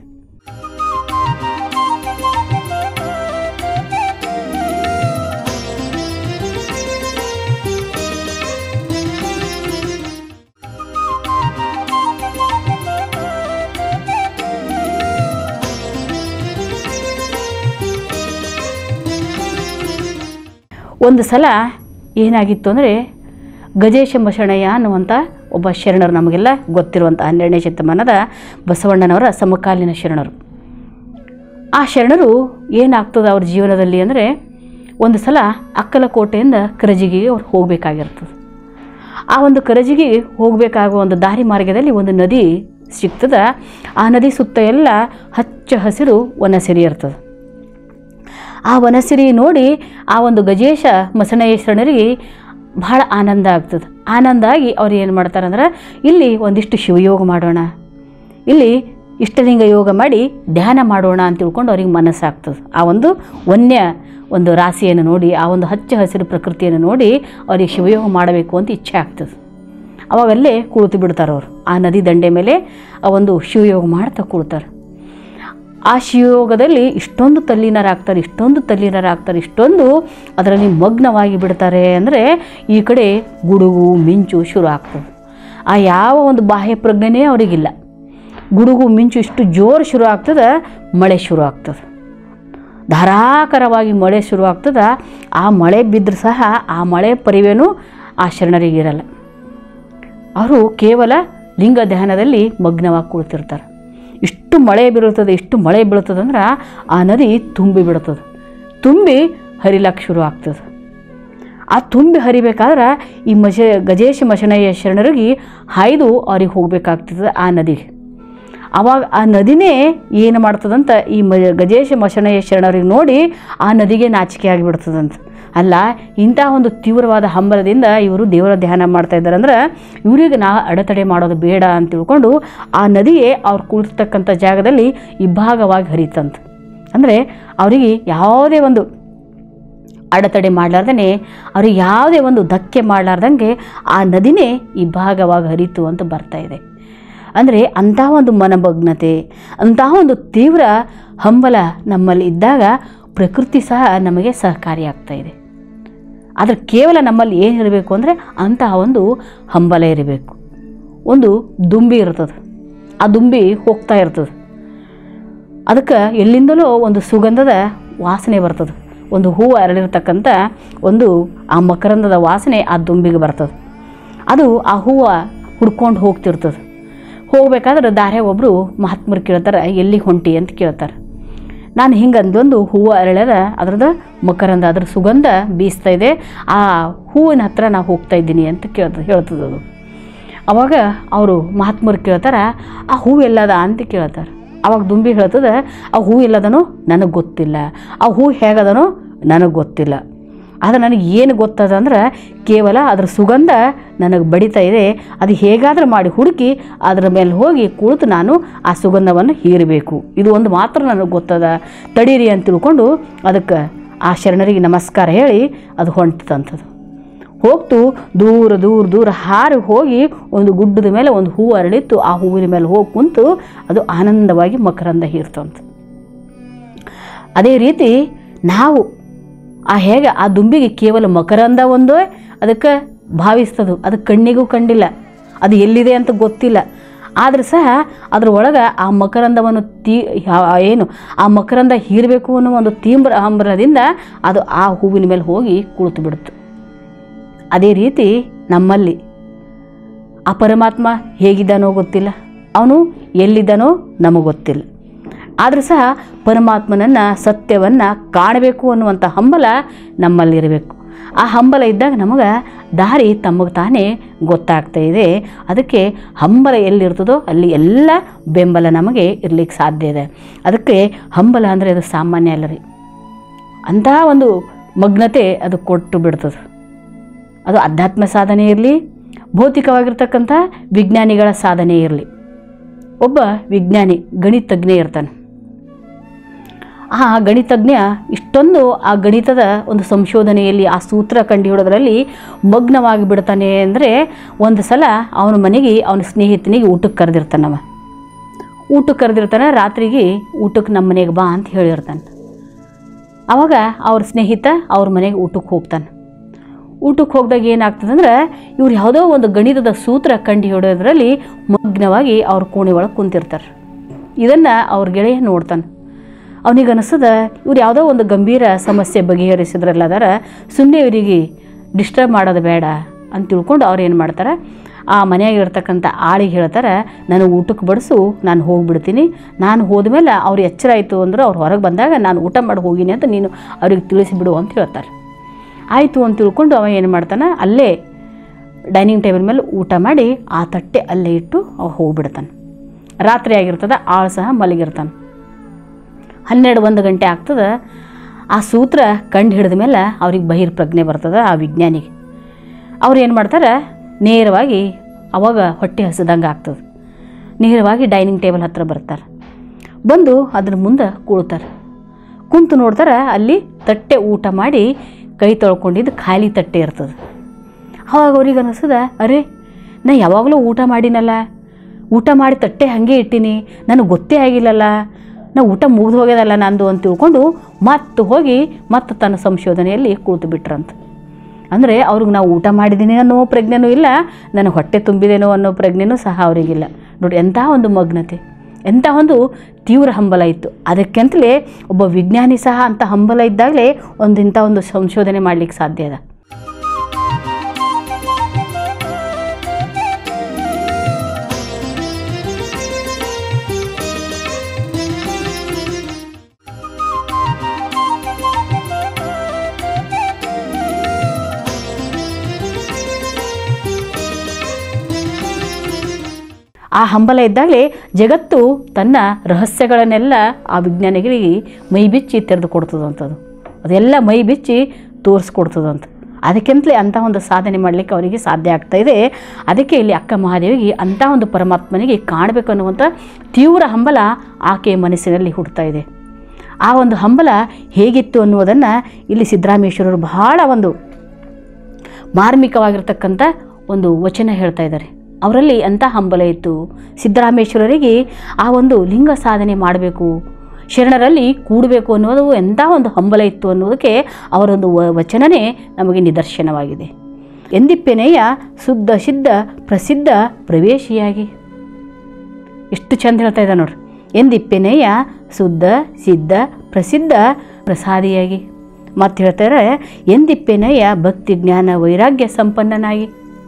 ಒಂದು ಸಲ ಏನಾಗಿತ್ತು ಅಂದರೆ ಗಜೇಶಂಬ ಶರಣಯ್ಯ ಅನ್ನುವಂಥ ಒಬ್ಬ ಶರಣರು ನಮಗೆಲ್ಲ ಗೊತ್ತಿರುವಂಥ ಹನ್ನೆರಡನೇ ಶತಮಾನದ ಬಸವಣ್ಣನವರ ಸಮಕಾಲೀನ ಶರಣರು ಆ ಶರಣರು ಏನಾಗ್ತದೆ ಅವ್ರ ಜೀವನದಲ್ಲಿ ಅಂದರೆ ಒಂದು ಸಲ ಅಕ್ಕಲಕೋಟೆಯಿಂದ ಕರಜಿಗಿಗೆ ಅವ್ರು ಹೋಗಬೇಕಾಗಿರ್ತದೆ ಆ ಒಂದು ಕರಜಿಗೆ ಹೋಗಬೇಕಾಗುವ ಒಂದು ದಾರಿ ಮಾರ್ಗದಲ್ಲಿ ಒಂದು ನದಿ ಸಿಗ್ತದೆ ಆ ನದಿ ಸುತ್ತ ಎಲ್ಲ ಹಚ್ಚ ಹಸಿರು ವನಸಿರಿ ಇರ್ತದೆ ಆ ವನಸಿರಿ ನೋಡಿ ಆ ಒಂದು ಗಜೇಶ ಮಸಣಯ್ಯ ಶರಣರಿಗೆ ಭಾಳ ಆನಂದ ಆಗ್ತದೆ ಆನಂದ ಆಗಿ ಅವ್ರು ಏನು ಮಾಡ್ತಾರಂದ್ರೆ ಇಲ್ಲಿ ಒಂದಿಷ್ಟು ಶಿವಯೋಗ ಮಾಡೋಣ ಇಲ್ಲಿ ಇಷ್ಟಲಿಂಗ ಯೋಗ ಮಾಡಿ ಧ್ಯಾನ ಮಾಡೋಣ ಅಂತ ತಿಳ್ಕೊಂಡು ಅವ್ರಿಗೆ ಮನಸ್ಸಾಗ್ತದೆ ಆ ಒಂದು ವನ್ಯ ಒಂದು ರಾಶಿಯನ್ನು ನೋಡಿ ಆ ಒಂದು ಹಚ್ಚ ಹಸಿರು ಪ್ರಕೃತಿಯನ್ನು ನೋಡಿ ಅವ್ರಿಗೆ ಶಿವಯೋಗ ಮಾಡಬೇಕು ಅಂತ ಇಚ್ಛೆ ಆಗ್ತದೆ ಅವಾಗಲ್ಲೇ ಕುಳಿತು ಬಿಡ್ತಾರೆ ಅವರು ಆ ನದಿ ದಂಡೆ ಮೇಲೆ ಆ ಒಂದು ಶಿವಯೋಗ ಮಾಡ್ತಾ ಕುಳ್ತಾರೆ ಆ ಶಿವಯೋಗದಲ್ಲಿ ಇಷ್ಟೊಂದು ತಲ್ಲೀನರಾಗ್ತಾರೆ ಇಷ್ಟೊಂದು ತಲ್ಲೀನರಾಗ್ತಾರೆ ಇಷ್ಟೊಂದು ಅದರಲ್ಲಿ ಮಗ್ನವಾಗಿ ಬಿಡ್ತಾರೆ ಅಂದರೆ ಈ ಕಡೆ ಗುಡುಗು ಮಿಂಚು ಶುರು ಆಗ್ತದೆ ಆ ಯಾವ ಒಂದು ಬಾಹ್ಯ ಪ್ರಜ್ಞೆನೇ ಅವರಿಗಿಲ್ಲ ಗುಡುಗು ಮಿಂಚು ಇಷ್ಟು ಜೋರು ಶುರು ಆಗ್ತದೆ ಮಳೆ ಶುರು ಆಗ್ತದೆ ಧಾರಾಕಾರವಾಗಿ ಮಳೆ ಶುರು ಆಗ್ತದೆ ಆ ಮಳೆ ಬಿದ್ದರೂ ಸಹ ಆ ಮಳೆ ಪರಿವೇನೂ ಆ ಶರಣರಿಗಿರಲ್ಲ ಅವರು ಕೇವಲ ಲಿಂಗ ಧ್ಯಾನದಲ್ಲಿ ಮಗ್ನವಾಗಿ ಕುಳಿತಿರ್ತಾರೆ ಇಷ್ಟು ಮಳೆ ಬೀಳುತ್ತದೆ ಇಷ್ಟು ಮಳೆ ಬೀಳುತ್ತದೆ ಅಂದ್ರೆ ಆ ನದಿ ತುಂಬಿ ಬಿಡುತ್ತದೆ ತುಂಬಿ ಹರಿಲಕ್ಕೆ ಶುರು ಆಗ್ತದೆ ಆ ತುಂಬಿ ಹರಿಬೇಕಾದ್ರೆ ಈ ಮಶ ಗಜೇಶ ಮಶನಯ್ಯ ಶರಣರಿಗೆ ಹಾಯ್ದು ಅವ್ರಿಗೆ ಹೋಗ್ಬೇಕಾಗ್ತದೆ ಆ ನದಿಗೆ ಆವಾಗ ಆ ನದಿನೇ ಏನು ಮಾಡ್ತದಂತ ಈ ಮ ಗಜೇಶ ಮಶನಯ್ಯ ಶರಣರಿಗೆ ನೋಡಿ ಆ ನದಿಗೆ ನಾಚಿಕೆ ಆಗಿಬಿಡ್ತದಂತ ಅಲ್ಲ ಇಂಥ ಒಂದು ತೀವ್ರವಾದ ಹಂಬಲದಿಂದ ಇವರು ದೇವರ ಧ್ಯಾನ ಮಾಡ್ತಾ ಇದ್ದಾರೆ ಅಂದ್ರೆ ಇವರಿಗೆ ನಾ ಅಡೆತಡೆ ಮಾಡೋದು ಬೇಡ ಅಂತ ತಿಳ್ಕೊಂಡು ಆ ನದಿಯೇ ಅವ್ರು ಕುಳಿತಕ್ಕಂಥ ಜಾಗದಲ್ಲಿ ಇಬ್ಬಾಗವಾಗಿ ಹರಿತಂತ ಅಂದರೆ ಅವರಿಗೆ ಯಾವುದೇ ಒಂದು ಅಡೆತಡೆ ಮಾಡಲಾರ್ದೇ ಅವ್ರಿಗೆ ಯಾವುದೇ ಒಂದು ಧಕ್ಕೆ ಮಾಡಲಾರ್ದಂಗೆ ಆ ನದಿನೇ ಇಬ್ಬಾಗವಾಗಿ ಹರಿತು ಅಂತ ಬರ್ತಾ ಇದೆ ಅಂದರೆ ಅಂತಹ ಒಂದು ಮನಮಗ್ನತೆ ಅಂತಹ ಒಂದು ತೀವ್ರ ಹಂಬಲ ನಮ್ಮಲ್ಲಿ ಇದ್ದಾಗ ಪ್ರಕೃತಿ ಸಹ ನಮಗೆ ಸಹಕಾರಿಯಾಗ್ತಾ ಇದೆ ಆದರೆ ಕೇವಲ ನಮ್ಮಲ್ಲಿ ಏನಿರಬೇಕು ಅಂದರೆ ಅಂತಹ ಒಂದು ಹಂಬಲ ಇರಬೇಕು ಒಂದು ದುಂಬಿ ಇರ್ತದೆ ಆ ದುಂಬಿ ಹೋಗ್ತಾ ಇರ್ತದೆ ಅದಕ್ಕೆ ಎಲ್ಲಿಂದಲೋ ಒಂದು ಸುಗಂಧದ ವಾಸನೆ ಬರ್ತದೆ ಒಂದು ಹೂವು ಅರಳಿರ್ತಕ್ಕಂಥ ಒಂದು ಆ ಮಕರಂದದ ವಾಸನೆ ಆ ದುಂಬಿಗೆ ಬರ್ತದೆ ಅದು ಆ ಹೂವು ಹುಡ್ಕೊಂಡು ಹೋಗ್ತಿರ್ತದೆ ಹೋಗ್ಬೇಕಾದ್ರೆ ದಾರೆ ಒಬ್ಬರು ಮಹಾತ್ಮರು ಕೇಳ್ತಾರೆ ಎಲ್ಲಿಗೆ ಹೊಂಟಿ ಅಂತ ಕೇಳ್ತಾರೆ ನಾನು ಹಿಂಗೆ ಅಂದೊಂದು ಹೂವು ಅರಳ್ಯದ ಅದ್ರದ್ದು ಮಕರಂದ ಅದ್ರ ಸುಗಂಧ ಬೀಸ್ತಾ ಇದೆ ಆ ಹೂವಿನ ಹತ್ರ ನಾವು ಹೋಗ್ತಾ ಇದ್ದೀನಿ ಅಂತ ಕೇಳ್ತದೆ ಹೇಳ್ತದೆ ಅದು ಅವಾಗ ಅವರು ಮಹಾತ್ಮರು ಕೇಳ್ತಾರೆ ಆ ಹೂವು ಎಲ್ಲದ ಅಂತ ಕೇಳ್ತಾರೆ ಅವಾಗ ದುಂಬಿ ಹೇಳ್ತದೆ ಆ ಹೂ ಎಲ್ಲದನೋ ನನಗೆ ಗೊತ್ತಿಲ್ಲ ಆ ಹೂ ಹೇಗದನೋ ನನಗೆ ಗೊತ್ತಿಲ್ಲ ಆದರೆ ನನಗೆ ಏನು ಗೊತ್ತದ ಅಂದ್ರೆ ಕೇವಲ ಅದರ ಸುಗಂಧ ನನಗೆ ಬಡಿತಾ ಇದೆ ಅದು ಹೇಗಾದರೂ ಮಾಡಿ ಹುಡುಕಿ ಅದರ ಮೇಲೆ ಹೋಗಿ ಕುಳಿತು ನಾನು ಆ ಸುಗಂಧವನ್ನು ಹೀರಬೇಕು ಇದು ಒಂದು ಮಾತ್ರ ನನಗೆ ಗೊತ್ತದ ತಡೀರಿ ಅಂತ ತಿಳ್ಕೊಂಡು ಅದಕ್ಕೆ ಆ ಶರಣರಿಗೆ ನಮಸ್ಕಾರ ಹೇಳಿ ಅದು ಹೊಂಟದಂಥದ್ದು ಹೋಗ್ತು ದೂರ ದೂರ ದೂರ ಹಾರಿ ಹೋಗಿ ಒಂದು ಗುಡ್ಡದ ಮೇಲೆ ಒಂದು ಹೂವು ಅರಳಿತ್ತು ಆ ಹೂವಿನ ಮೇಲೆ ಹೋಗಿ ಕುಂತು ಅದು ಆನಂದವಾಗಿ ಮಕರಂದ ಹೀರ್ತಂತ ಅದೇ ರೀತಿ ನಾವು ಆ ಹೇಗೆ ಆ ದುಂಬಿಗೆ ಕೇವಲ ಮಕರಂದ ಒಂದು ಅದಕ್ಕೆ ಭಾವಿಸ್ತದು ಅದು ಕಣ್ಣಿಗೂ ಕಂಡಿಲ್ಲ ಅದು ಎಲ್ಲಿದೆ ಅಂತ ಗೊತ್ತಿಲ್ಲ ಆದರೂ ಸಹ ಅದ್ರ ಒಳಗೆ ಆ ಮಕರಂದವನ್ನು ತೀ ಯಾ- ಏನು ಆ ಮಕರಂದ ಹೀರಬೇಕು ಅನ್ನೋ ಒಂದು ತೀವ್ರ ಹಂಬರದಿಂದ ಅದು ಆ ಹೂವಿನ ಮೇಲೆ ಹೋಗಿ ಕುಳಿತು ಬಿಡ್ತು ಅದೇ ರೀತಿ ನಮ್ಮಲ್ಲಿ ಆ ಪರಮಾತ್ಮ ಹೇಗಿದ್ದಾನೋ ಗೊತ್ತಿಲ್ಲ ಅವನು ಎಲ್ಲಿದ್ದಾನೋ ನಮಗೆ ಗೊತ್ತಿಲ್ಲ ಆದರೂ ಸಹ ಪರಮಾತ್ಮನನ್ನು ಸತ್ಯವನ್ನು ಕಾಣಬೇಕು ಅನ್ನುವಂಥ ಹಂಬಲ ನಮ್ಮಲ್ಲಿರಬೇಕು ಆ ಹಂಬಲ ಇದ್ದಾಗ ನಮಗೆ ದಾರಿ ತಮಗೆ ತಾನೇ ಗೊತ್ತಾಗ್ತಾ ಇದೆ ಅದಕ್ಕೆ ಹಂಬಲ ಎಲ್ಲಿರ್ತದೋ ಅಲ್ಲಿ ಎಲ್ಲ ಬೆಂಬಲ ನಮಗೆ ಇರಲಿಕ್ಕೆ ಸಾಧ್ಯ ಇದೆ ಅದಕ್ಕೆ ಹಂಬಲ ಅಂದರೆ ಅದು ಸಾಮಾನ್ಯ ಅಲ್ಲ ರೀ ಅಂತಹ ಒಂದು ಮಗ್ನತೆ ಅದು ಕೊಟ್ಟು ಬಿಡ್ತದೆ ಅದು ಅಧ್ಯಾತ್ಮ ಸಾಧನೆ ಇರಲಿ ಭೌತಿಕವಾಗಿರ್ತಕ್ಕಂಥ ವಿಜ್ಞಾನಿಗಳ ಸಾಧನೆ ಇರಲಿ ಒಬ್ಬ ವಿಜ್ಞಾನಿ ಗಣಿತಜ್ಞ ಇರ್ತಾನೆ ಆ ಗಣಿತಜ್ಞ ಇಷ್ಟೊಂದು ಆ ಗಣಿತದ ಒಂದು ಸಂಶೋಧನೆಯಲ್ಲಿ ಆ ಸೂತ್ರ ಕಂಡುಹಿಡೋದ್ರಲ್ಲಿ ಮಗ್ನವಾಗಿ ಬಿಡ್ತಾನೆ ಅಂದರೆ ಒಂದು ಸಲ ಅವನ ಮನೆಗೆ ಅವನ ಸ್ನೇಹಿತನಿಗೆ ಊಟಕ್ಕೆ ಕರೆದಿರ್ತಾನವ ಊಟಕ್ಕೆ ಕರೆದಿರ್ತಾನೆ ರಾತ್ರಿಗೆ ಊಟಕ್ಕೆ ನಮ್ಮ ಮನೆಗೆ ಬಾ ಅಂತ ಹೇಳಿರ್ತಾನೆ ಆವಾಗ ಅವ್ರ ಸ್ನೇಹಿತ ಅವ್ರ ಮನೆಗೆ ಊಟಕ್ಕೆ ಹೋಗ್ತಾನೆ ಊಟಕ್ಕೆ ಹೋಗ್ದಾಗ ಏನಾಗ್ತದಂದ್ರೆ ಇವ್ರು ಯಾವುದೋ ಒಂದು ಗಣಿತದ ಸೂತ್ರ ಕಂಡು ಹಿಡಿಯೋದ್ರಲ್ಲಿ ಮಗ್ನವಾಗಿ ಅವ್ರ ಕೋಣೆ ಒಳಗೆ ಕುಂತಿರ್ತಾರೆ ಇದನ್ನು ಅವ್ರ ಗೆಳೆಯ ನೋಡ್ತಾನೆ ಅವನಿಗೆ ಅನಿಸ್ತದ ಇವ್ರು ಯಾವುದೋ ಒಂದು ಗಂಭೀರ ಸಮಸ್ಯೆ ಬಗೆಹರಿಸಿದ್ರಲ್ಲ ಅದರ ಸುಮ್ಮನೆ ಇವರಿಗೆ ಡಿಸ್ಟರ್ಬ್ ಮಾಡೋದು ಬೇಡ ಅಂತ ತಿಳ್ಕೊಂಡು ಅವ್ರು ಏನು ಮಾಡ್ತಾರೆ ಆ ಮನೆಯಾಗ ಇರ್ತಕ್ಕಂಥ ಆಳಿಗೆ ಹೇಳ್ತಾರೆ ನಾನು ಊಟಕ್ಕೆ ಬಡಿಸು ನಾನು ಹೋಗಿಬಿಡ್ತೀನಿ ನಾನು ಹೋದ್ಮೇಲೆ ಅವ್ರು ಎಚ್ಚರ ಆಯಿತು ಅಂದ್ರೆ ಅವ್ರು ಹೊರಗೆ ಬಂದಾಗ ನಾನು ಊಟ ಮಾಡಿ ಹೋಗಿನಿ ಅಂತ ನೀನು ಅವ್ರಿಗೆ ತಿಳಿಸಿಬಿಡು ಅಂತ ಹೇಳ್ತಾರೆ ಆಯಿತು ಅಂತ ತಿಳ್ಕೊಂಡು ಅವ ಏನು ಮಾಡ್ತಾನೆ ಅಲ್ಲೇ ಡೈನಿಂಗ್ ಟೇಬಲ್ ಮೇಲೆ ಊಟ ಮಾಡಿ ಆ ತಟ್ಟೆ ಅಲ್ಲೇ ಇಟ್ಟು ಅವ ಹೋಗ್ಬಿಡ್ತಾನೆ ರಾತ್ರಿ ಆಗಿರ್ತದೆ ಆಳು ಸಹ ಮಲಗಿರ್ತಾನೆ ಹನ್ನೆರಡು ಒಂದು ಗಂಟೆ ಆಗ್ತದೆ ಆ ಸೂತ್ರ ಕಂಡು ಹಿಡಿದ ಮೇಲೆ ಅವ್ರಿಗೆ ಬಹಿರ್ ಪ್ರಜ್ಞೆ ಬರ್ತದೆ ಆ ವಿಜ್ಞಾನಿಗೆ ಅವ್ರು ಏನು ಮಾಡ್ತಾರೆ ನೇರವಾಗಿ ಅವಾಗ ಹೊಟ್ಟೆ ಹಸಿದಂಗೆ ಆಗ್ತದೆ ನೇರವಾಗಿ ಡೈನಿಂಗ್ ಟೇಬಲ್ ಹತ್ರ ಬರ್ತಾರೆ ಬಂದು ಅದ್ರ ಮುಂದೆ ಕೂಳ್ತಾರೆ ಕುಂತು ನೋಡ್ತಾರೆ ಅಲ್ಲಿ ತಟ್ಟೆ ಊಟ ಮಾಡಿ ಕೈ ತೊಳ್ಕೊಂಡಿದ್ದು ಖಾಲಿ ತಟ್ಟೆ ಇರ್ತದೆ ಅವಾಗ ಅವ್ರಿಗೆ ಅನಿಸ್ತದ ಅರೆ ನಾ ಯಾವಾಗಲೂ ಊಟ ಮಾಡಿನಲ್ಲ ಊಟ ಮಾಡಿ ತಟ್ಟೆ ಹಾಗೆ ಇಟ್ಟೀನಿ ನನಗೆ ಗೊತ್ತೇ ಆಗಿಲ್ಲಲ್ಲ ನಾ ಊಟ ಮುಗಿದು ಹೋಗ್ಯದಲ್ಲ ನಂದು ಅಂತ ತಿಳ್ಕೊಂಡು ಮತ್ತೆ ಹೋಗಿ ಮತ್ತೆ ತನ್ನ ಸಂಶೋಧನೆಯಲ್ಲಿ ಕೂತು ಬಿಟ್ರಂತ ಅಂದರೆ ಅವ್ರಿಗೆ ನಾವು ಊಟ ಮಾಡಿದ್ದೀನಿ ಅನ್ನೋ ಪ್ರಜ್ಞೆನೂ ಇಲ್ಲ ನನಗೆ ಹೊಟ್ಟೆ ತುಂಬಿದೇನೋ ಅನ್ನೋ ಪ್ರಜ್ಞೆನೂ ಸಹ ಅವರಿಗಿಲ್ಲ ನೋಡಿ ಎಂಥ ಒಂದು ಮಗ್ನತೆ ಎಂಥ ಒಂದು ತೀವ್ರ ಹಂಬಲ ಇತ್ತು ಅದಕ್ಕೆಂತಲೇ ಒಬ್ಬ ವಿಜ್ಞಾನಿ ಸಹ ಅಂತ ಹಂಬಲ ಇದ್ದಾಗಲೇ ಒಂದು ಇಂಥ ಒಂದು ಸಂಶೋಧನೆ ಮಾಡಲಿಕ್ಕೆ ಸಾಧ್ಯ ಅದ ಆ ಹಂಬಲ ಇದ್ದಾಗಲೇ ಜಗತ್ತು ತನ್ನ ರಹಸ್ಯಗಳನ್ನೆಲ್ಲ ಆ ವಿಜ್ಞಾನಿಗಳಿಗೆ ಮೈ ಬಿಚ್ಚಿ ತೆರೆದು ಕೊಡ್ತದಂಥದ್ದು ಅದೆಲ್ಲ ಮೈ ಬಿಚ್ಚಿ ತೋರಿಸ್ಕೊಡ್ತದಂತ ಅದಕ್ಕಿಂತಲೇ ಅಂಥ ಒಂದು ಸಾಧನೆ ಮಾಡಲಿಕ್ಕೆ ಅವರಿಗೆ ಸಾಧ್ಯ ಆಗ್ತಾ ಇದೆ ಅದಕ್ಕೆ ಇಲ್ಲಿ ಅಕ್ಕ ಮಹಾದೇವಿಗೆ ಅಂಥ ಒಂದು ಪರಮಾತ್ಮನಿಗೆ ಕಾಣಬೇಕು ಅನ್ನುವಂಥ ತೀವ್ರ ಹಂಬಲ ಆಕೆಯ ಮನಸ್ಸಿನಲ್ಲಿ ಹುಡ್ತಾ ಇದೆ ಆ ಒಂದು ಹಂಬಲ ಹೇಗಿತ್ತು ಅನ್ನುವುದನ್ನು ಇಲ್ಲಿ ಸಿದ್ದರಾಮೇಶ್ವರರು ಬಹಳ ಒಂದು ಮಾರ್ಮಿಕವಾಗಿರ್ತಕ್ಕಂಥ ಒಂದು ವಚನ ಹೇಳ್ತಾ ಇದ್ದಾರೆ ಅವರಲ್ಲಿ ಎಂಥ ಹಂಬಲ ಇತ್ತು ಸಿದ್ದರಾಮೇಶ್ವರರಿಗೆ ಆ ಒಂದು ಲಿಂಗ ಸಾಧನೆ ಮಾಡಬೇಕು ಶರಣರಲ್ಲಿ ಕೂಡಬೇಕು ಅನ್ನೋದು ಎಂಥ ಒಂದು ಹಂಬಲ ಇತ್ತು ಅನ್ನೋದಕ್ಕೆ ಅವರೊಂದು ವ ವಚನನೇ ನಮಗೆ ನಿದರ್ಶನವಾಗಿದೆ ಎಂದಿಪ್ಪೆನೆಯ ಶುದ್ಧ ಸಿದ್ಧ ಪ್ರಸಿದ್ಧ ಪ್ರವೇಶಿಯಾಗಿ ಎಷ್ಟು ಚಂದ ಹೇಳ್ತಾ ಇದ್ದ ನೋಡ್ರಿ ಎಂದಿಪ್ಪೆನೆಯ ಶುದ್ಧ ಸಿದ್ಧ ಪ್ರಸಿದ್ಧ ಪ್ರಸಾದಿಯಾಗಿ ಮತ್ತೆ ಹೇಳ್ತಾರೆ ಎಂದಿಪ್ಪೆನಯ್ಯ ಭಕ್ತಿ ಜ್ಞಾನ ವೈರಾಗ್ಯ ಸಂಪನ್ನನಾಗಿ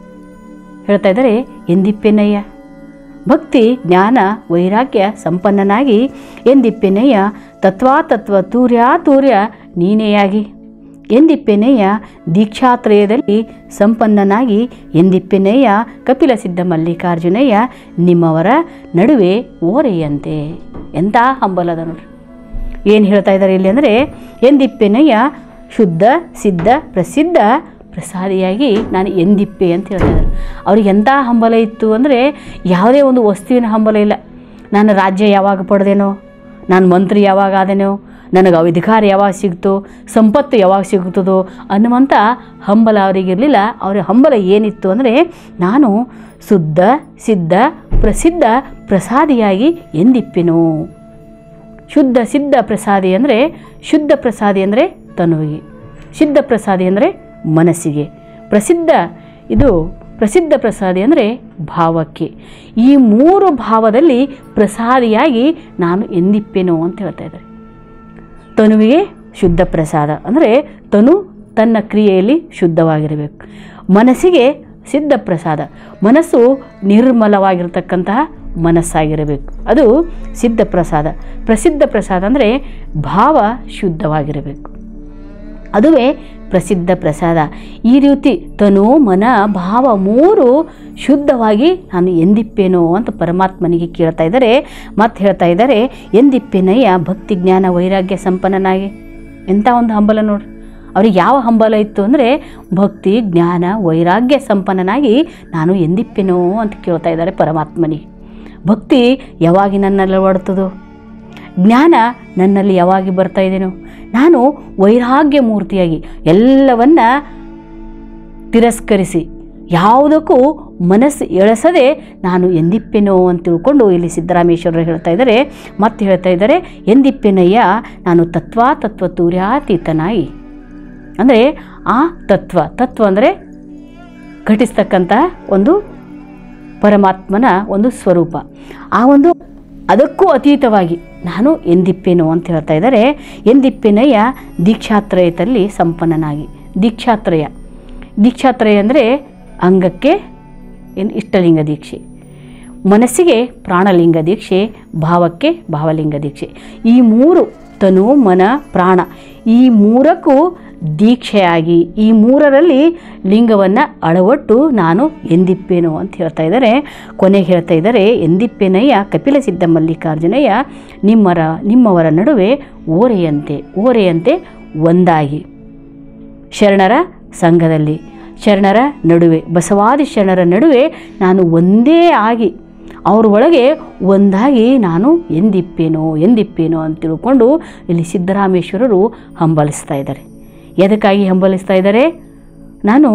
ಹೇಳ್ತಾ ಇದ್ದಾರೆ ಎಂದಿಪ್ಪೆನಯ್ಯ ಭಕ್ತಿ ಜ್ಞಾನ ವೈರಾಗ್ಯ ಸಂಪನ್ನನಾಗಿ ಎಂದಿಪ್ಪೆನಯ್ಯ ತತ್ವಾತತ್ವ ತೂರ್ಯ ತೂರ್ಯ ನೀನೆಯಾಗಿ ಎಂದಿಪ್ಪೆನಯ್ಯ ದೀಕ್ಷಾತ್ರಯದಲ್ಲಿ ಸಂಪನ್ನನಾಗಿ ಎಂದಿಪ್ಪೆನಯ್ಯ ಕಪಿಲ ಸಿದ್ಧ ಮಲ್ಲಿಕಾರ್ಜುನಯ್ಯ ನಿಮ್ಮವರ ನಡುವೆ ಓರೆಯಂತೆ ಎಂಥ ಹಂಬಲದ ನೋಡ್ರಿ ಏನು ಹೇಳ್ತಾ ಇದ್ದಾರೆ ಇಲ್ಲಿ ಅಂದರೆ ಎಂದಿಪ್ಪೆನಯ್ಯ ಶುದ್ಧ ಸಿದ್ಧ ಪ್ರಸಿದ್ಧ ಪ್ರಸಾದಿಯಾಗಿ ನಾನು ಎಂದಿಪ್ಪೆ ಅಂತ ಹೇಳ್ತಾ ಇದ್ದಾರೆ ಅವ್ರಿಗೆ ಎಂಥ ಹಂಬಲ ಇತ್ತು ಅಂದರೆ ಯಾವುದೇ ಒಂದು ವಸ್ತುವಿನ ಹಂಬಲ ಇಲ್ಲ ನಾನು ರಾಜ್ಯ ಯಾವಾಗ ಪಡೆದೇನೋ ನಾನು ಮಂತ್ರಿ ಯಾವಾಗ ಆದೇನೋ ನನಗೆ ಅಧಿಕಾರ ಯಾವಾಗ ಸಿಗ್ತೋ ಸಂಪತ್ತು ಯಾವಾಗ ಸಿಗುತ್ತದೋ ಅನ್ನುವಂಥ ಹಂಬಲ ಅವರಿಗಿರಲಿಲ್ಲ ಅವರ ಹಂಬಲ ಏನಿತ್ತು ಅಂದರೆ ನಾನು ಶುದ್ಧ ಸಿದ್ಧ ಪ್ರಸಿದ್ಧ ಪ್ರಸಾದಿಯಾಗಿ ಎಂದಿಪ್ಪೆನು ಶುದ್ಧ ಸಿದ್ಧ ಪ್ರಸಾದಿ ಅಂದರೆ ಶುದ್ಧ ಪ್ರಸಾದಿ ಅಂದರೆ ತನುವಿಗೆ ಸಿದ್ಧ ಪ್ರಸಾದಿ ಅಂದರೆ ಮನಸ್ಸಿಗೆ ಪ್ರಸಿದ್ಧ ಇದು ಪ್ರಸಿದ್ಧ ಪ್ರಸಾದಿ ಅಂದರೆ ಭಾವಕ್ಕೆ ಈ ಮೂರು ಭಾವದಲ್ಲಿ ಪ್ರಸಾದಿಯಾಗಿ ನಾನು ಎಂದಿಪ್ಪೆನು ಅಂತ ಹೇಳ್ತಾ ಇದ್ದಾರೆ ತನುವಿಗೆ ಶುದ್ಧ ಪ್ರಸಾದ ಅಂದರೆ ತನು ತನ್ನ ಕ್ರಿಯೆಯಲ್ಲಿ ಶುದ್ಧವಾಗಿರಬೇಕು ಮನಸ್ಸಿಗೆ ಸಿದ್ಧ ಪ್ರಸಾದ ಮನಸ್ಸು ನಿರ್ಮಲವಾಗಿರ್ತಕ್ಕಂತಹ ಮನಸ್ಸಾಗಿರಬೇಕು ಅದು ಸಿದ್ಧ ಪ್ರಸಾದ ಪ್ರಸಿದ್ಧ ಪ್ರಸಾದ ಅಂದರೆ ಭಾವ ಶುದ್ಧವಾಗಿರಬೇಕು ಅದುವೇ ಪ್ರಸಿದ್ಧ ಪ್ರಸಾದ ಈ ರೀತಿ ತನು ಮನ ಭಾವ ಮೂರು ಶುದ್ಧವಾಗಿ ನಾನು ಎಂದಿಪ್ಪೇನೋ ಅಂತ ಪರಮಾತ್ಮನಿಗೆ ಕೇಳ್ತಾ ಇದ್ದಾರೆ ಮತ್ತೆ ಹೇಳ್ತಾ ಇದ್ದಾರೆ ಎಂದಿಪ್ಪೆನಯ್ಯ ಭಕ್ತಿ ಜ್ಞಾನ ವೈರಾಗ್ಯ ಸಂಪನ್ನನಾಗಿ ಎಂಥ ಒಂದು ಹಂಬಲ ನೋಡ್ರಿ ಅವ್ರಿಗೆ ಯಾವ ಹಂಬಲ ಇತ್ತು ಅಂದರೆ ಭಕ್ತಿ ಜ್ಞಾನ ವೈರಾಗ್ಯ ಸಂಪನ್ನನಾಗಿ ನಾನು ಎಂದಿಪ್ಪೆನೋ ಅಂತ ಕೇಳ್ತಾ ಇದ್ದಾರೆ ಪರಮಾತ್ಮನಿಗೆ ಭಕ್ತಿ ಯಾವಾಗಿ ನನ್ನಲ್ಲಿ ಒಡ್ತದೋ ಜ್ಞಾನ ನನ್ನಲ್ಲಿ ಯಾವಾಗಿ ಬರ್ತಾ ಇದೆನೋ ನಾನು ವೈರಾಗ್ಯ ಮೂರ್ತಿಯಾಗಿ ಎಲ್ಲವನ್ನ ತಿರಸ್ಕರಿಸಿ ಯಾವುದಕ್ಕೂ ಮನಸ್ಸು ಎಳಸದೆ ನಾನು ಎಂದಿಪ್ಪೆನೋ ಅಂತ ತಿಳ್ಕೊಂಡು ಇಲ್ಲಿ ಸಿದ್ದರಾಮೇಶ್ವರರು ಹೇಳ್ತಾ ಇದ್ದಾರೆ ಮತ್ತೆ ಹೇಳ್ತಾ ಇದ್ದಾರೆ ಎಂದಿಪ್ಪೆನಯ್ಯ ನಾನು ತತ್ವ ತತ್ವ ತೂರ್ಯಾತೀತನಾಗಿ ಅಂದರೆ ಆ ತತ್ವ ತತ್ವ ಅಂದರೆ ಘಟಿಸ್ತಕ್ಕಂಥ ಒಂದು ಪರಮಾತ್ಮನ ಒಂದು ಸ್ವರೂಪ ಆ ಒಂದು ಅದಕ್ಕೂ ಅತೀತವಾಗಿ ನಾನು ಎಂದಿಪ್ಪೆನು ಅಂತ ಹೇಳ್ತಾ ಇದ್ದಾರೆ ಎಂದಿಪ್ಪೆನಯ್ಯ ದೀಕ್ಷಾತ್ರಯದಲ್ಲಿ ಸಂಪನ್ನನಾಗಿ ದೀಕ್ಷಾತ್ರಯ ದೀಕ್ಷಾತ್ರಯ ಅಂದರೆ ಅಂಗಕ್ಕೆ ಏನು ಇಷ್ಟಲಿಂಗ ದೀಕ್ಷೆ ಮನಸ್ಸಿಗೆ ಪ್ರಾಣಲಿಂಗ ದೀಕ್ಷೆ ಭಾವಕ್ಕೆ ಭಾವಲಿಂಗ ದೀಕ್ಷೆ ಈ ಮೂರು ತನು ಮನ ಪ್ರಾಣ ಈ ಮೂರಕ್ಕೂ ದೀಕ್ಷೆಯಾಗಿ ಈ ಮೂರರಲ್ಲಿ ಲಿಂಗವನ್ನು ಅಳವಟ್ಟು ನಾನು ಎಂದಿಪ್ಪೇನು ಅಂತ ಹೇಳ್ತಾ ಇದ್ದಾರೆ ಕೊನೆಗೆ ಹೇಳ್ತಾ ಇದ್ದಾರೆ ಎಂದಿಪ್ಪೆನಯ್ಯ ಕಪಿಲ ಸಿದ್ಧ ಮಲ್ಲಿಕಾರ್ಜುನಯ್ಯ ನಿಮ್ಮರ ನಿಮ್ಮವರ ನಡುವೆ ಓರೆಯಂತೆ ಓರೆಯಂತೆ ಒಂದಾಗಿ ಶರಣರ ಸಂಘದಲ್ಲಿ ಶರಣರ ನಡುವೆ ಬಸವಾದಿ ಶರಣರ ನಡುವೆ ನಾನು ಒಂದೇ ಆಗಿ ಅವ್ರ ಒಳಗೆ ಒಂದಾಗಿ ನಾನು ಎಂದಿಪ್ಪೇನೋ ಎಂದಿಪ್ಪೇನೋ ಅಂತ ತಿಳ್ಕೊಂಡು ಇಲ್ಲಿ ಸಿದ್ದರಾಮೇಶ್ವರರು ಹಂಬಲಿಸ್ತಾ ಇದ್ದಾರೆ ಎದಕ್ಕಾಗಿ ಹಂಬಲಿಸ್ತಾ ಇದ್ದಾರೆ ನಾನು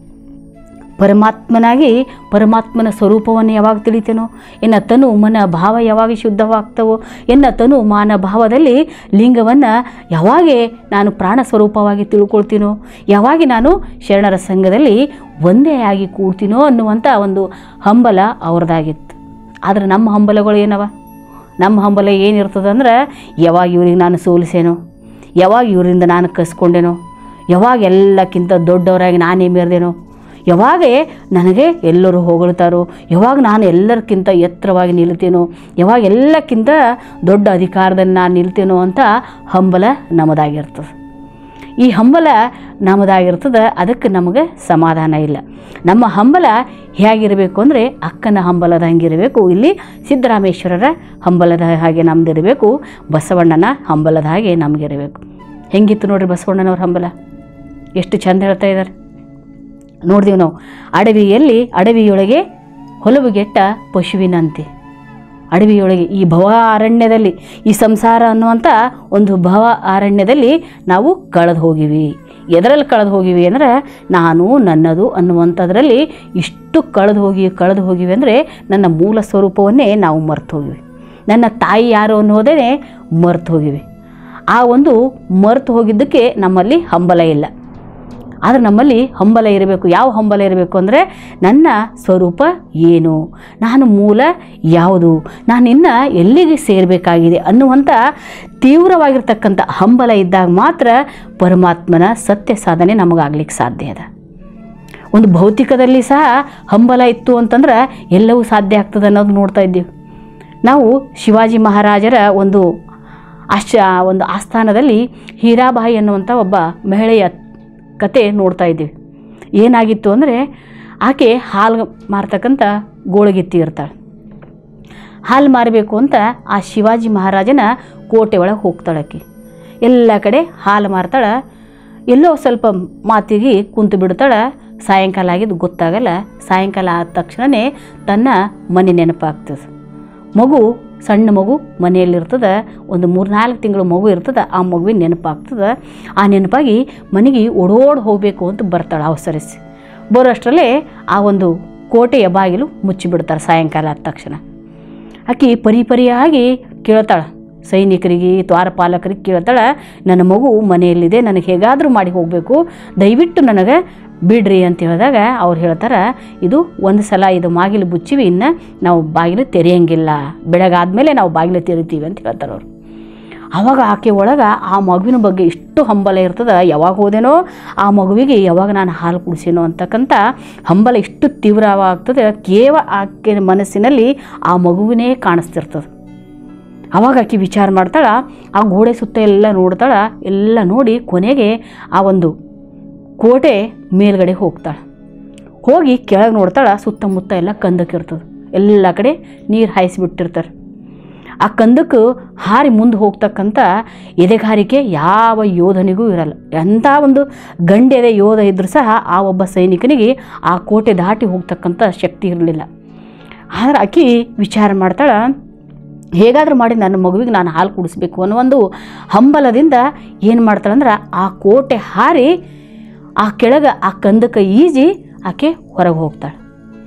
ಪರಮಾತ್ಮನಾಗಿ ಪರಮಾತ್ಮನ ಸ್ವರೂಪವನ್ನು ಯಾವಾಗ ತಿಳಿತೇನೋ ಎನ್ನ ತನು ಮನ ಭಾವ ಯಾವಾಗ ಶುದ್ಧವಾಗ್ತವೋ ಎನ್ನ ತನು ಮಾನ ಭಾವದಲ್ಲಿ ಲಿಂಗವನ್ನು ಯಾವಾಗ ನಾನು ಪ್ರಾಣ ಸ್ವರೂಪವಾಗಿ ತಿಳ್ಕೊಳ್ತೀನೋ ಯಾವಾಗ ನಾನು ಶರಣರ ಸಂಘದಲ್ಲಿ ಒಂದೇ ಆಗಿ ಕೂಡ್ತೀನೋ ಅನ್ನುವಂಥ ಒಂದು ಹಂಬಲ ಅವ್ರದ್ದಾಗಿತ್ತು ಆದರೆ ನಮ್ಮ ಹಂಬಲಗಳು ಏನವ ನಮ್ಮ ಹಂಬಲ ಏನಿರ್ತದಂದ್ರೆ ಯಾವಾಗ ಇವ್ರಿಗೆ ನಾನು ಸೋಲಿಸೇನೋ ಯಾವಾಗ ಇವರಿಂದ ನಾನು ಕಸ್ಕೊಂಡೇನೋ ಯಾವಾಗ ಎಲ್ಲಕ್ಕಿಂತ ದೊಡ್ಡವರಾಗಿ ನಾನೇ ಮೇರ್ದೇನೋ ಯಾವಾಗ ನನಗೆ ಎಲ್ಲರೂ ಹೊಗಳ್ತಾರೋ ಯಾವಾಗ ನಾನು ಎಲ್ಲರಿಗಿಂತ ಎತ್ತರವಾಗಿ ನಿಲ್ತೇನೋ ಯಾವಾಗ ಎಲ್ಲಕ್ಕಿಂತ ದೊಡ್ಡ ಅಧಿಕಾರದಲ್ಲಿ ನಾನು ನಿಲ್ತೇನೋ ಅಂತ ಹಂಬಲ ನಮ್ಮದಾಗಿರ್ತದೆ ಈ ಹಂಬಲ ನಮ್ಮದಾಗಿರ್ತದೆ ಅದಕ್ಕೆ ನಮಗೆ ಸಮಾಧಾನ ಇಲ್ಲ ನಮ್ಮ ಹಂಬಲ ಹೇಗಿರಬೇಕು ಅಂದರೆ ಅಕ್ಕನ ಹಂಬಲದ ಹಂಗಿರಬೇಕು ಇಲ್ಲಿ ಸಿದ್ದರಾಮೇಶ್ವರರ ಹಂಬಲದ ಹಾಗೆ ನಮ್ದಿರಬೇಕು ಬಸವಣ್ಣನ ಹಂಬಲದ ಹಾಗೆ ನಮಗಿರಬೇಕು ಹೆಂಗಿತ್ತು ನೋಡ್ರಿ ಬಸವಣ್ಣನವ್ರ ಹಂಬಲ ಎಷ್ಟು ಚಂದ ಹೇಳ್ತಾ ಇದ್ದಾರೆ ನೋಡಿದೀವಿ ನಾವು ಅಡವಿಯಲ್ಲಿ ಅಡವಿಯೊಳಗೆ ಹೊಲವುಗೆಟ್ಟ ಪಶುವಿನಂತೆ ಅಡವಿಯೊಳಗೆ ಈ ಭವ ಅರಣ್ಯದಲ್ಲಿ ಈ ಸಂಸಾರ ಅನ್ನುವಂಥ ಒಂದು ಭವ ಅರಣ್ಯದಲ್ಲಿ ನಾವು ಕಳೆದು ಹೋಗಿವಿ ಎದರಲ್ಲಿ ಕಳೆದು ಹೋಗಿವಿ ಅಂದರೆ ನಾನು ನನ್ನದು ಅನ್ನುವಂಥದ್ರಲ್ಲಿ ಇಷ್ಟು ಕಳೆದು ಹೋಗಿ ಕಳೆದು ಹೋಗಿವಿ ಅಂದರೆ ನನ್ನ ಮೂಲ ಸ್ವರೂಪವನ್ನೇ ನಾವು ಮರ್ತು ಹೋಗಿವಿ ನನ್ನ ತಾಯಿ ಯಾರು ಅನ್ನೋದೇ ಮರ್ತು ಹೋಗಿವಿ ಆ ಒಂದು ಮರ್ತು ಹೋಗಿದ್ದಕ್ಕೆ ನಮ್ಮಲ್ಲಿ ಹಂಬಲ ಇಲ್ಲ ಆದರೆ ನಮ್ಮಲ್ಲಿ ಹಂಬಲ ಇರಬೇಕು ಯಾವ ಹಂಬಲ ಇರಬೇಕು ಅಂದರೆ ನನ್ನ ಸ್ವರೂಪ ಏನು ನಾನು ಮೂಲ ಯಾವುದು ನಾನಿನ್ನು ಎಲ್ಲಿಗೆ ಸೇರಬೇಕಾಗಿದೆ ಅನ್ನುವಂಥ ತೀವ್ರವಾಗಿರ್ತಕ್ಕಂಥ ಹಂಬಲ ಇದ್ದಾಗ ಮಾತ್ರ ಪರಮಾತ್ಮನ ಸತ್ಯ ಸಾಧನೆ ನಮಗಾಗ್ಲಿಕ್ಕೆ ಸಾಧ್ಯ ಅದ ಒಂದು ಭೌತಿಕದಲ್ಲಿ ಸಹ ಹಂಬಲ ಇತ್ತು ಅಂತಂದ್ರೆ ಎಲ್ಲವೂ ಸಾಧ್ಯ ಆಗ್ತದೆ ಅನ್ನೋದು ನೋಡ್ತಾ ಇದ್ದೀವಿ ನಾವು ಶಿವಾಜಿ ಮಹಾರಾಜರ ಒಂದು ಆಶ್ಚ ಒಂದು ಆಸ್ಥಾನದಲ್ಲಿ ಹೀರಾಬಾಯಿ ಅನ್ನುವಂಥ ಒಬ್ಬ ಮಹಿಳೆಯ ಕತೆ ನೋಡ್ತಾ ಇದ್ದೀವಿ ಏನಾಗಿತ್ತು ಅಂದರೆ ಆಕೆ ಹಾಲು ಮಾರ್ತಕ್ಕಂಥ ಗೋಳಗಿತ್ತಿ ಇರ್ತಾಳೆ ಹಾಲು ಮಾರಬೇಕು ಅಂತ ಆ ಶಿವಾಜಿ ಮಹಾರಾಜನ ಕೋಟೆ ಒಳಗೆ ಹೋಗ್ತಾಳೆ ಆಕೆ ಎಲ್ಲ ಕಡೆ ಹಾಲು ಮಾರ್ತಾಳೆ ಎಲ್ಲೋ ಸ್ವಲ್ಪ ಮಾತಿಗೆ ಕುಂತು ಬಿಡ್ತಾಳೆ ಸಾಯಂಕಾಲ ಆಗಿದ್ದು ಗೊತ್ತಾಗಲ್ಲ ಸಾಯಂಕಾಲ ಆದ ತಕ್ಷಣವೇ ತನ್ನ ಮನೆ ನೆನಪಾಗ್ತದೆ ಮಗು ಸಣ್ಣ ಮಗು ಮನೆಯಲ್ಲಿರ್ತದೆ ಒಂದು ಮೂರು ನಾಲ್ಕು ತಿಂಗಳು ಮಗು ಇರ್ತದೆ ಆ ಮಗುವಿನ ನೆನಪಾಗ್ತದೆ ಆ ನೆನಪಾಗಿ ಮನೆಗೆ ಓಡೋಡಿ ಹೋಗಬೇಕು ಅಂತ ಬರ್ತಾಳೆ ಅವಸರಿಸಿ ಬರೋಷ್ಟರಲ್ಲೇ ಆ ಒಂದು ಕೋಟೆಯ ಬಾಗಿಲು ಮುಚ್ಚಿಬಿಡ್ತಾರೆ ಸಾಯಂಕಾಲ ಆದ ತಕ್ಷಣ ಆಕೆ ಪರಿ ಪರಿಯಾಗಿ ಕೇಳ್ತಾಳೆ ಸೈನಿಕರಿಗೆ ದ್ವಾರಪಾಲಕರಿಗೆ ಕೇಳ್ತಾಳೆ ನನ್ನ ಮಗು ಮನೆಯಲ್ಲಿದೆ ನನಗೆ ಹೇಗಾದರೂ ಮಾಡಿ ಹೋಗಬೇಕು ದಯವಿಟ್ಟು ನನಗೆ ಬಿಡ್ರಿ ಅಂತ ಹೇಳಿದಾಗ ಅವ್ರು ಹೇಳ್ತಾರೆ ಇದು ಒಂದು ಸಲ ಇದು ಬಾಗಿಲು ಬುಚ್ಚಿವಿ ಇನ್ನು ನಾವು ಬಾಗಿಲು ತೆರೆಯಂಗಿಲ್ಲ ಬೆಳಗಾದ್ಮೇಲೆ ನಾವು ಬಾಗಿಲು ತೆರಿತೀವಿ ಅಂತ ಹೇಳ್ತಾರೆ ಅವರು ಆವಾಗ ಆಕೆ ಒಳಗೆ ಆ ಮಗುವಿನ ಬಗ್ಗೆ ಇಷ್ಟು ಹಂಬಲ ಇರ್ತದೆ ಯಾವಾಗ ಹೋದೇನೋ ಆ ಮಗುವಿಗೆ ಯಾವಾಗ ನಾನು ಹಾಲು ಕುಡಿಸೇನೋ ಅಂತಕ್ಕಂಥ ಹಂಬಲ ಇಷ್ಟು ತೀವ್ರವಾಗ್ತದೆ ಕೇವಲ ಆಕೆ ಮನಸ್ಸಿನಲ್ಲಿ ಆ ಮಗುವಿನೇ ಕಾಣಿಸ್ತಿರ್ತದೆ ಅವಾಗ ಆಕೆ ವಿಚಾರ ಮಾಡ್ತಾಳೆ ಆ ಗೋಡೆ ಸುತ್ತ ಎಲ್ಲ ನೋಡ್ತಾಳೆ ಎಲ್ಲ ನೋಡಿ ಕೊನೆಗೆ ಆ ಒಂದು ಕೋಟೆ ಮೇಲ್ಗಡೆ ಹೋಗ್ತಾಳೆ ಹೋಗಿ ಕೆಳಗೆ ನೋಡ್ತಾಳೆ ಸುತ್ತಮುತ್ತ ಎಲ್ಲ ಕಂದಕ್ಕಿರ್ತದೆ ಎಲ್ಲ ಕಡೆ ನೀರು ಹಾಯಿಸಿಬಿಟ್ಟಿರ್ತಾರೆ ಆ ಕಂದಕ್ಕೆ ಹಾರಿ ಮುಂದೆ ಹೋಗ್ತಕ್ಕಂಥ ಎದೆಗಾರಿಕೆ ಯಾವ ಯೋಧನಿಗೂ ಇರಲ್ಲ ಎಂಥ ಒಂದು ಗಂಡೆದೆ ಯೋಧ ಇದ್ದರೂ ಸಹ ಆ ಒಬ್ಬ ಸೈನಿಕನಿಗೆ ಆ ಕೋಟೆ ದಾಟಿ ಹೋಗ್ತಕ್ಕಂಥ ಶಕ್ತಿ ಇರಲಿಲ್ಲ ಆದ್ರೆ ಆಕಿ ವಿಚಾರ ಮಾಡ್ತಾಳೆ ಹೇಗಾದರೂ ಮಾಡಿ ನನ್ನ ಮಗುವಿಗೆ ನಾನು ಹಾಲು ಕುಡಿಸ್ಬೇಕು ಅನ್ನೋ ಒಂದು ಹಂಬಲದಿಂದ ಏನು ಮಾಡ್ತಾಳೆ ಅಂದ್ರೆ ಆ ಕೋಟೆ ಹಾರಿ ಆ ಕೆಳಗೆ ಆ ಕಂದಕ್ಕೆ ಈಜಿ ಆಕೆ ಹೊರಗೆ ಹೋಗ್ತಾಳೆ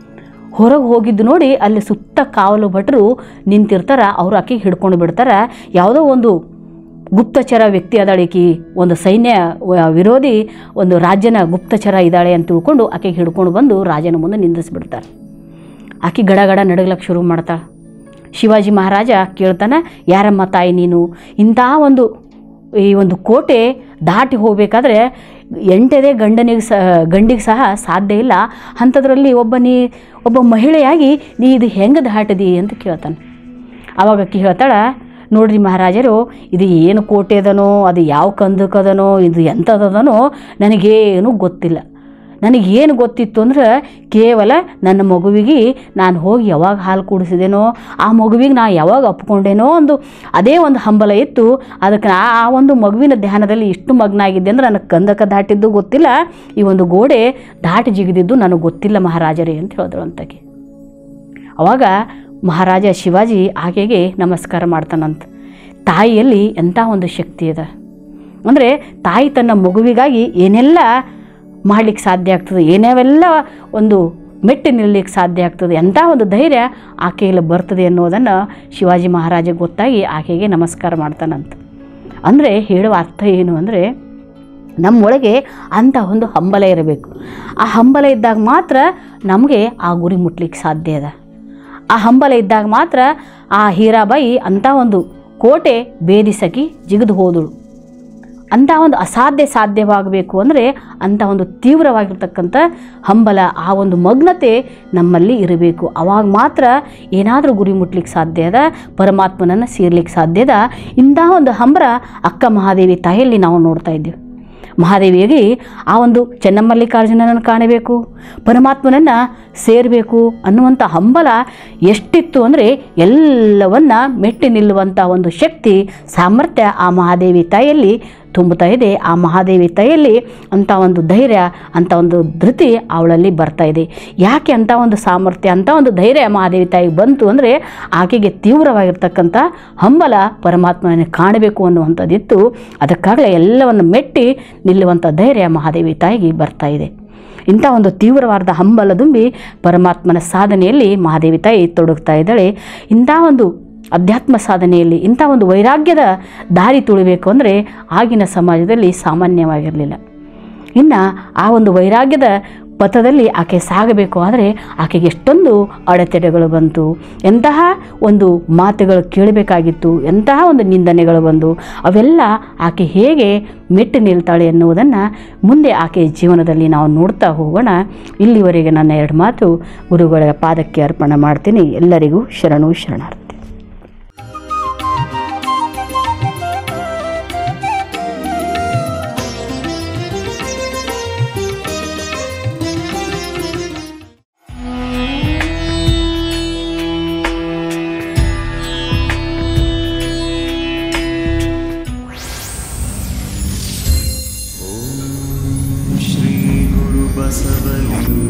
ಹೊರಗೆ ಹೋಗಿದ್ದು ನೋಡಿ ಅಲ್ಲಿ ಸುತ್ತ ಕಾವಲು ಭಟ್ರು ನಿಂತಿರ್ತಾರೆ ಅವರು ಆಕೆಗೆ ಹಿಡ್ಕೊಂಡು ಬಿಡ್ತಾರೆ ಯಾವುದೋ ಒಂದು ಗುಪ್ತಚರ ವ್ಯಕ್ತಿ ಅದಾಳೆ ಈಕಿ ಒಂದು ಸೈನ್ಯ ವ- ವಿರೋಧಿ ಒಂದು ರಾಜ್ಯನ ಗುಪ್ತಚರ ಇದ್ದಾಳೆ ಅಂತ ತಿಳ್ಕೊಂಡು ಆಕೆಗೆ ಹಿಡ್ಕೊಂಡು ಬಂದು ರಾಜನ ಮುಂದೆ ನಿಂದಿಸ್ಬಿಡ್ತಾರೆ ಆಕೆ ಗಡ ಗಡ ನಡಗ್ಲಕ್ಕೆ ಶುರು ಮಾಡ್ತಾಳೆ ಶಿವಾಜಿ ಮಹಾರಾಜ ಕೇಳ್ತಾನೆ ಯಾರಮ್ಮ ತಾಯಿ ನೀನು ಇಂಥ ಒಂದು ಈ ಒಂದು ಕೋಟೆ ದಾಟಿ ಹೋಗಬೇಕಾದ್ರೆ ಎಂಟದೇ ಗಂಡನಿಗೆ ಸ ಗಂಡಿಗೆ ಸಹ ಸಾಧ್ಯ ಇಲ್ಲ ಅಂಥದ್ರಲ್ಲಿ ಒಬ್ಬ ನೀ ಒಬ್ಬ ಮಹಿಳೆಯಾಗಿ ನೀ ಇದು ಹೆಂಗೆ ದಾಟದಿ ಅಂತ ಕೇಳ್ತಾನೆ ಆವಾಗ ಆಕಿ ಹೇಳ್ತಾಳೆ ನೋಡ್ರಿ ಮಹಾರಾಜರು ಇದು ಏನು ಕೋಟೆ ಅದನೋ ಅದು ಯಾವ ಕಂದಕದನೋ ಇದು ಎಂಥದದನೋ ನನಗೇನು ಗೊತ್ತಿಲ್ಲ ನನಗೇನು ಗೊತ್ತಿತ್ತು ಅಂದ್ರೆ ಕೇವಲ ನನ್ನ ಮಗುವಿಗೆ ನಾನು ಹೋಗಿ ಯಾವಾಗ ಹಾಲು ಕುಡಿಸಿದೇನೋ ಆ ಮಗುವಿಗೆ ನಾ ಯಾವಾಗ ಅಪ್ಕೊಂಡೇನೋ ಒಂದು ಅದೇ ಒಂದು ಹಂಬಲ ಇತ್ತು ಅದಕ್ಕೆ ಆ ಆ ಒಂದು ಮಗುವಿನ ಧ್ಯಾನದಲ್ಲಿ ಇಷ್ಟು ಮಗ್ನ ಆಗಿದ್ದೆ ಅಂದ್ರೆ ನನಗೆ ಕಂದಕ ದಾಟಿದ್ದು ಗೊತ್ತಿಲ್ಲ ಈ ಒಂದು ಗೋಡೆ ದಾಟಿ ಜಿಗಿದಿದ್ದು ನನಗೆ ಗೊತ್ತಿಲ್ಲ ಮಹಾರಾಜರೇ ಅಂತ ಹೇಳಿದ್ರು ಅಂತಕ್ಕೆ ಅವಾಗ ಮಹಾರಾಜ ಶಿವಾಜಿ ಆಕೆಗೆ ನಮಸ್ಕಾರ ಮಾಡ್ತಾನಂತ ತಾಯಿಯಲ್ಲಿ ಎಂಥ ಒಂದು ಶಕ್ತಿ ಇದೆ ಅಂದರೆ ತಾಯಿ ತನ್ನ ಮಗುವಿಗಾಗಿ ಏನೆಲ್ಲ ಮಾಡಲಿಕ್ಕೆ ಸಾಧ್ಯ ಆಗ್ತದೆ ಏನೇವೆಲ್ಲ ಒಂದು ಮೆಟ್ಟಿ ನಿಲ್ಲಲಿಕ್ಕೆ ಸಾಧ್ಯ ಆಗ್ತದೆ ಎಂಥ ಒಂದು ಧೈರ್ಯ ಆಕೆಯಲ್ಲಿ ಬರ್ತದೆ ಅನ್ನೋದನ್ನು ಶಿವಾಜಿ ಮಹಾರಾಜ ಗೊತ್ತಾಗಿ ಆಕೆಗೆ ನಮಸ್ಕಾರ ಮಾಡ್ತಾನಂತ ಅಂದರೆ ಹೇಳುವ ಅರ್ಥ ಏನು ಅಂದರೆ ನಮ್ಮೊಳಗೆ ಅಂಥ ಒಂದು ಹಂಬಲ ಇರಬೇಕು ಆ ಹಂಬಲ ಇದ್ದಾಗ ಮಾತ್ರ ನಮಗೆ ಆ ಗುರಿ ಮುಟ್ಲಿಕ್ಕೆ ಸಾಧ್ಯ ಇದೆ ಆ ಹಂಬಲ ಇದ್ದಾಗ ಮಾತ್ರ ಆ ಹೀರಾಬಾಯಿ ಅಂಥ ಒಂದು ಕೋಟೆ ಭೇದಿಸಕಿ ಜಿಗಿದು ಹೋದಳು ಅಂಥ ಒಂದು ಅಸಾಧ್ಯ ಸಾಧ್ಯವಾಗಬೇಕು ಅಂದರೆ ಅಂಥ ಒಂದು ತೀವ್ರವಾಗಿರ್ತಕ್ಕಂಥ ಹಂಬಲ ಆ ಒಂದು ಮಗ್ನತೆ ನಮ್ಮಲ್ಲಿ ಇರಬೇಕು ಅವಾಗ ಮಾತ್ರ ಏನಾದರೂ ಗುರಿ ಮುಟ್ಲಿಕ್ಕೆ ಸಾಧ್ಯ ಅದ ಪರಮಾತ್ಮನನ್ನು ಸೇರ್ಲಿಕ್ಕೆ ಸಾಧ್ಯ ಅದ ಇಂಥ ಒಂದು ಹಂಬರ ಅಕ್ಕ ಮಹಾದೇವಿ ತಾಯಿಯಲ್ಲಿ ನಾವು ನೋಡ್ತಾ ಇದ್ದೀವಿ ಮಹಾದೇವಿಯಾಗಿ ಆ ಒಂದು ಚೆನ್ನಮಲ್ಲಿಕಾರ್ಜುನನನ್ನು ಕಾಣಬೇಕು ಪರಮಾತ್ಮನನ್ನು ಸೇರಬೇಕು ಅನ್ನುವಂಥ ಹಂಬಲ ಎಷ್ಟಿತ್ತು ಅಂದರೆ ಎಲ್ಲವನ್ನ ಮೆಟ್ಟಿ ನಿಲ್ಲುವಂಥ ಒಂದು ಶಕ್ತಿ ಸಾಮರ್ಥ್ಯ ಆ ಮಹಾದೇವಿ ತಾಯಿಯಲ್ಲಿ ತುಂಬುತ್ತಾ ಇದೆ ಆ ಮಹಾದೇವಿ ತಾಯಿಯಲ್ಲಿ ಅಂಥ ಒಂದು ಧೈರ್ಯ ಅಂಥ ಒಂದು ಧೃತಿ ಅವಳಲ್ಲಿ ಬರ್ತಾ ಇದೆ ಯಾಕೆ ಅಂಥ ಒಂದು ಸಾಮರ್ಥ್ಯ ಅಂಥ ಒಂದು ಧೈರ್ಯ ಮಹಾದೇವಿ ತಾಯಿಗೆ ಬಂತು ಅಂದರೆ ಆಕೆಗೆ ತೀವ್ರವಾಗಿರ್ತಕ್ಕಂಥ ಹಂಬಲ ಪರಮಾತ್ಮನನ್ನು ಕಾಣಬೇಕು ಅನ್ನುವಂಥದ್ದಿತ್ತು ಅದಕ್ಕಾಗಲೇ ಎಲ್ಲವನ್ನು ಮೆಟ್ಟಿ ನಿಲ್ಲುವಂಥ ಧೈರ್ಯ ಮಹಾದೇವಿ ತಾಯಿಗೆ ಬರ್ತಾ ಇದೆ ಇಂಥ ಒಂದು ತೀವ್ರವಾದ ಹಂಬಲ ತುಂಬಿ ಪರಮಾತ್ಮನ ಸಾಧನೆಯಲ್ಲಿ ಮಹಾದೇವಿ ತಾಯಿ ತೊಡಗ್ತಾ ಇದ್ದಾಳೆ ಇಂಥ ಒಂದು ಅಧ್ಯಾತ್ಮ ಸಾಧನೆಯಲ್ಲಿ ಇಂಥ ಒಂದು ವೈರಾಗ್ಯದ ದಾರಿ ತುಳಿಬೇಕು ಅಂದರೆ ಆಗಿನ ಸಮಾಜದಲ್ಲಿ ಸಾಮಾನ್ಯವಾಗಿರಲಿಲ್ಲ ಇನ್ನು ಆ ಒಂದು ವೈರಾಗ್ಯದ ಪಥದಲ್ಲಿ ಆಕೆ ಸಾಗಬೇಕು ಆದರೆ ಆಕೆಗೆ ಎಷ್ಟೊಂದು ಅಡೆತಡೆಗಳು ಬಂತು ಎಂತಹ ಒಂದು ಮಾತುಗಳು ಕೇಳಬೇಕಾಗಿತ್ತು ಎಂತಹ ಒಂದು ನಿಂದನೆಗಳು ಬಂದು ಅವೆಲ್ಲ ಆಕೆ ಹೇಗೆ ಮೆಟ್ಟು ನಿಲ್ತಾಳೆ ಎನ್ನುವುದನ್ನು ಮುಂದೆ ಆಕೆ ಜೀವನದಲ್ಲಿ ನಾವು ನೋಡ್ತಾ ಹೋಗೋಣ ಇಲ್ಲಿವರೆಗೆ ನನ್ನ ಎರಡು ಮಾತು ಗುರುಗಳ ಪಾದಕ್ಕೆ ಅರ್ಪಣೆ ಮಾಡ್ತೀನಿ ಎಲ್ಲರಿಗೂ ಶರಣು ಶರಣಾರ್ಥಿ श्रीगुरुबसवलिङ्ग